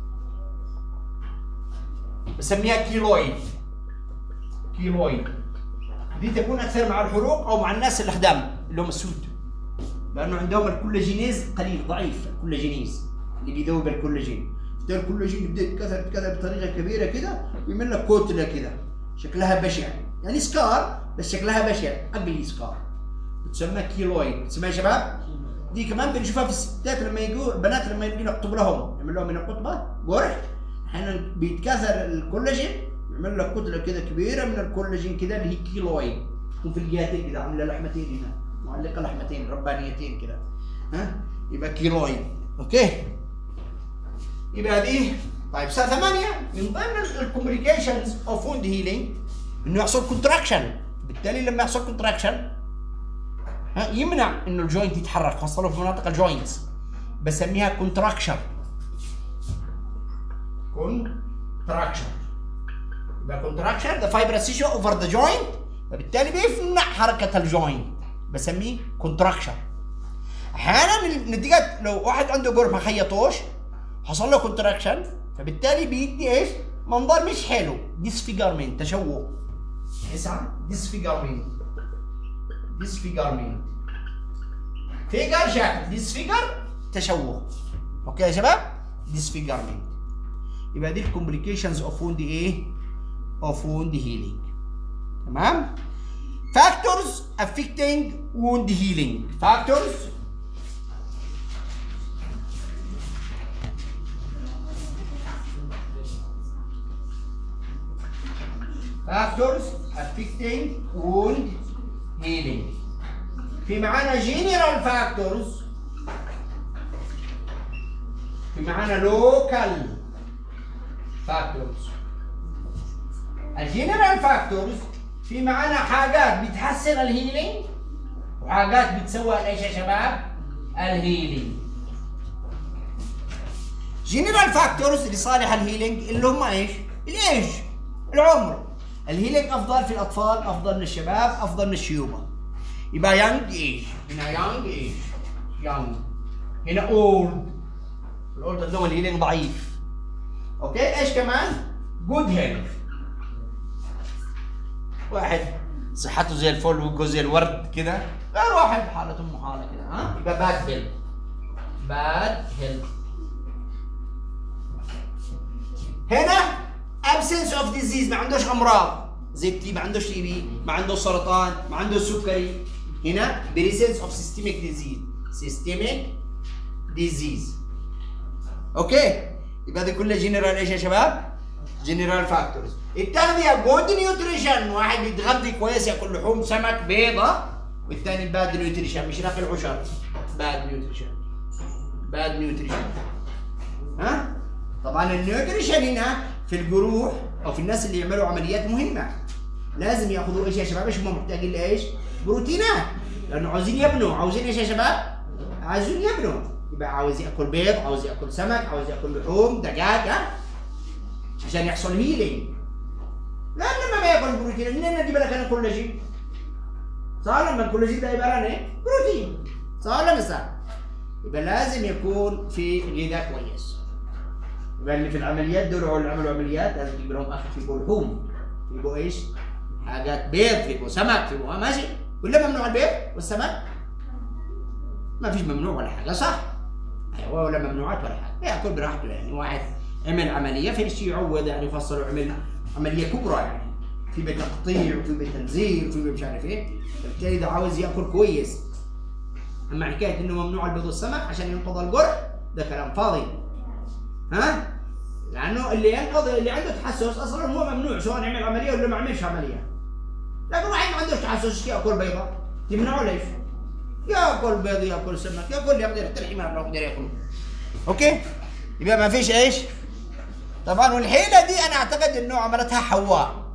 Speaker 1: بسميها كيلويد كيلويد دي تكون اكثر مع الحروق او مع الناس الاخدام اللي هم السود لانه عندهم الكولاجينيز قليل ضعيف الكولاجينيز اللي بيذوب الكولاجين ده الكولاجين يبدا يتكاثر يتكاثر بطريقه كبيره كده ويعمل لك كتله كده شكلها بشع يعني سكار بس شكلها بشع اقلي سكار بتسمى كيلويد بتسمى يا شباب دي كمان بنشوفها في الستات لما يجوا البنات لما يجي يخطب لهم يعمل لهم من القطبه قرح احيانا بيتكاثر الكولاجين يعمل لك كتله كده كبيره من الكولاجين كده اللي هي كيلويد تكون في الجهتين كده عامله لحمتين هنا معلقه لحمتين ربانيتين كده ها يبقى كيلويد اوكي يبقى دي طيب سنه ثمانية من ضمن الكومبليكيشنز اوف ووند هيلينج انه يحصل كونتراكشن بالتالي لما يحصل كونتراكشن ها يمنع انه الجوينت يتحرك خاصه لو في مناطق الجوينتس بسميها كونتراكشن كونتراكشن يبقى كونتراكشن ذا fibrous tissue اوفر ذا جوينت فبالتالي بيمنع حركه الجوينت بسميه كونتراكشن احيانا نتيجه لو واحد عنده قرب ما خيطوش حصل له كونتراكشن فبالتالي بيدي ايش؟ منظر مش حلو ديسفيجرمنت تشوه تسعة ديسفيجرمنت ديسفيجرمنت فيجر شكل ديسفيجر تشوه اوكي يا شباب ديسفيجرمنت يبقى دي الكومبليكيشنز اوف ووند ايه اوف ووند هيلينج تمام فاكتورز affecting wound healing فاكتورز factors affecting wound healing في معانا general factors في معانا local factors الجنرال فاكتورز في معانا حاجات بتحسن الهيلينج وحاجات بتسوي ايش يا شباب؟ الهيلينج جنرال فاكتورز لصالح الهيلينج اللي هم ايش؟ الايج العمر الهيلينج افضل في الاطفال افضل من الشباب افضل من الشيوبه يبقى يانج ايج هنا يانج ايج يانج هنا اولد الاولد عندهم الهيلينج ضعيف اوكي ايش كمان؟ جود هيلث واحد صحته زي الفل وجهه زي الورد كده غير واحد حالته ام حاله كده ها يبقى باد هيلث باد هيلث هنا absence of disease ما عندوش امراض زي التي ما عندوش تي بي ما عندوش سرطان ما عندوش سكري هنا presence of systemic disease systemic disease اوكي يبقى دي كلها جنرال ايش يا شباب؟ جنرال فاكتورز التغذيه جود نيوتريشن واحد بيتغذي كويس ياكل لحوم سمك بيضه والثاني باد نيوتريشن مش ناكل عشر باد نيوتريشن باد نيوتريشن ها طبعا النيوتريشن هنا في الجروح او في الناس اللي يعملوا عمليات مهمه لازم ياخذوا ايش يا شباب ايش هم محتاجين لايش؟ بروتينات لانه عاوزين يبنوا عاوزين ايش يا شباب؟ عاوزين يبنوا يبقى عاوز ياكل بيض عاوز ياكل سمك عاوز ياكل لحوم دجاج ها عشان يحصل هيلينج لان لما ما ياكل بروتين منين نجيب لك انا كولاجين؟ صار لما الكولاجين ده عباره عن ايه؟ بروتين صار ولا مش صار؟ يبقى لازم يكون في غذاء كويس يبقى اللي في العمليات دول اللي عملوا عمليات لازم يجيب لهم اكل فيه لحوم فيه ايش؟ حاجات بيض فيه سمك فيه ماشي ولا ممنوع البيض والسمك؟ ما فيش ممنوع ولا حاجه صح؟ ايوه ولا ممنوعات ولا حاجه ياكل براحته يعني واحد عمل عمليه في شيء يعوض يعني يفصل وعمل عمليه كبرى يعني في بتقطيع وفي بتنزيل وفي مش عارف ايه فبالتالي ده عاوز ياكل كويس اما حكايه انه ممنوع البيض والسمك عشان ينقض الجرح ده كلام فاضي ها لانه اللي ينقض اللي عنده تحسس اصلا هو ممنوع سواء عمل عمليه ولا ما عملش عمليه
Speaker 2: لكن واحد ما عندوش تحسس ياكل بيضه تمنعه ليش؟ ياكل بيض ياكل سمك ياكل يقدر يقتل الحمار لو يقدر ياكله اوكي يبقى ما فيش ايش؟ طبعا والحيله دي انا اعتقد انه عملتها حواء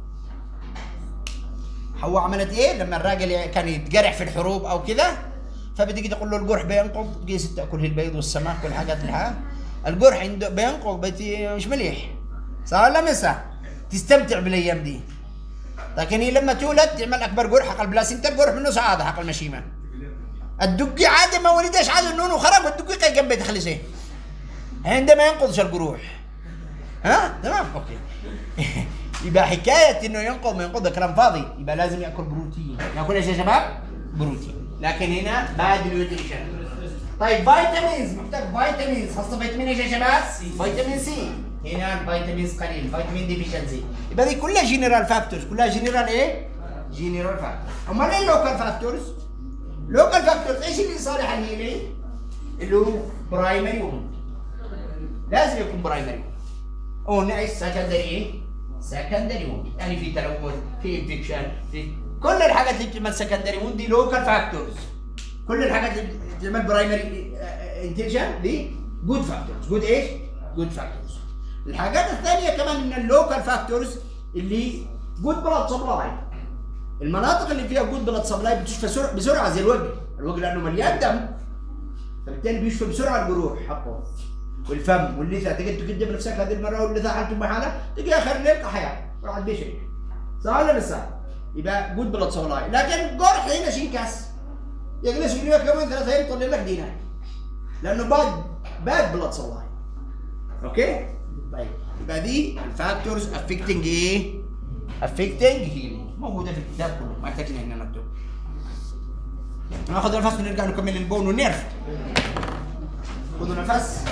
Speaker 2: حواء عملت ايه لما الراجل كان يتجرح في الحروب او كذا فبتيجي تقول له الجرح بينقض تجي ست تاكل البيض والسمك والحاجات اللي الجرح عنده بينقض بيتي مش مليح صح ولا مش صح؟ تستمتع بالايام دي لكن هي لما تولد تعمل اكبر جرح حق البلاسينتا الجرح منه سعاده حق المشيمه الدقي عادي ما ولدش عادي النون وخرج والدقي كان جنبه تخلص ايه عندما ينقضش الجروح ها تمام اوكي يبقى حكايه انه ينقض ما ينقض ده كلام فاضي يبقى لازم ياكل بروتين ياكل ايش يا شباب؟ بروتين لكن هنا بعد نيوتريشن طيب فيتامينز محتاج فيتامينز خاصه فيتامين ايش يا شباب؟ فيتامين سي هنا الفيتامينز قليل فيتامين ديفيشنسي يبقى دي كلها جنرال فاكتورز كلها جنرال ايه؟ جنرال فاكتورز امال ايه اللوكال فاكتورز؟ لوكال فاكتورز ايش اللي صالح الهيلينج؟ اللي هو برايمري ووند لازم يكون برايمري او نعيش سكندري ايه؟ سكندري ووند يعني في تلوث في انفكشن في كل الحاجات اللي بتعمل سكندري ووند دي لوكال فاكتورز كل الحاجات اللي بتعمل برايمري انتنشن دي جود فاكتورز جود ايش؟ جود فاكتورز الحاجات الثانيه كمان من اللوكال فاكتورز اللي جود بلاد سبلاي المناطق اللي فيها جود بلاد سبلاي بتشفى سرعة بسرعه زي الوجه الوجه لانه مليان دم فبالتالي بيشفى بسرعه الجروح حقه والفم واللثه تجي تقدم نفسك هذه المره واللثه حالته بحالها تجي اخر الليل حياه راح بيشري صح ولا مش صح؟ يبقى جود بلاد سبلاي لكن جرح هنا شيكاس يجلس يقول لك كمان ثلاث ايام يطلع لك دينار لانه باد باد بلاد سبلاي اوكي؟ طيب يبقى دي الفاكتورز افكتنج ايه؟ افكتنج هيلينج موجوده في الكتاب كله ما يحتاج ان احنا نكتب ناخذ نفس ونرجع نكمل البون والنيرف خذوا نفس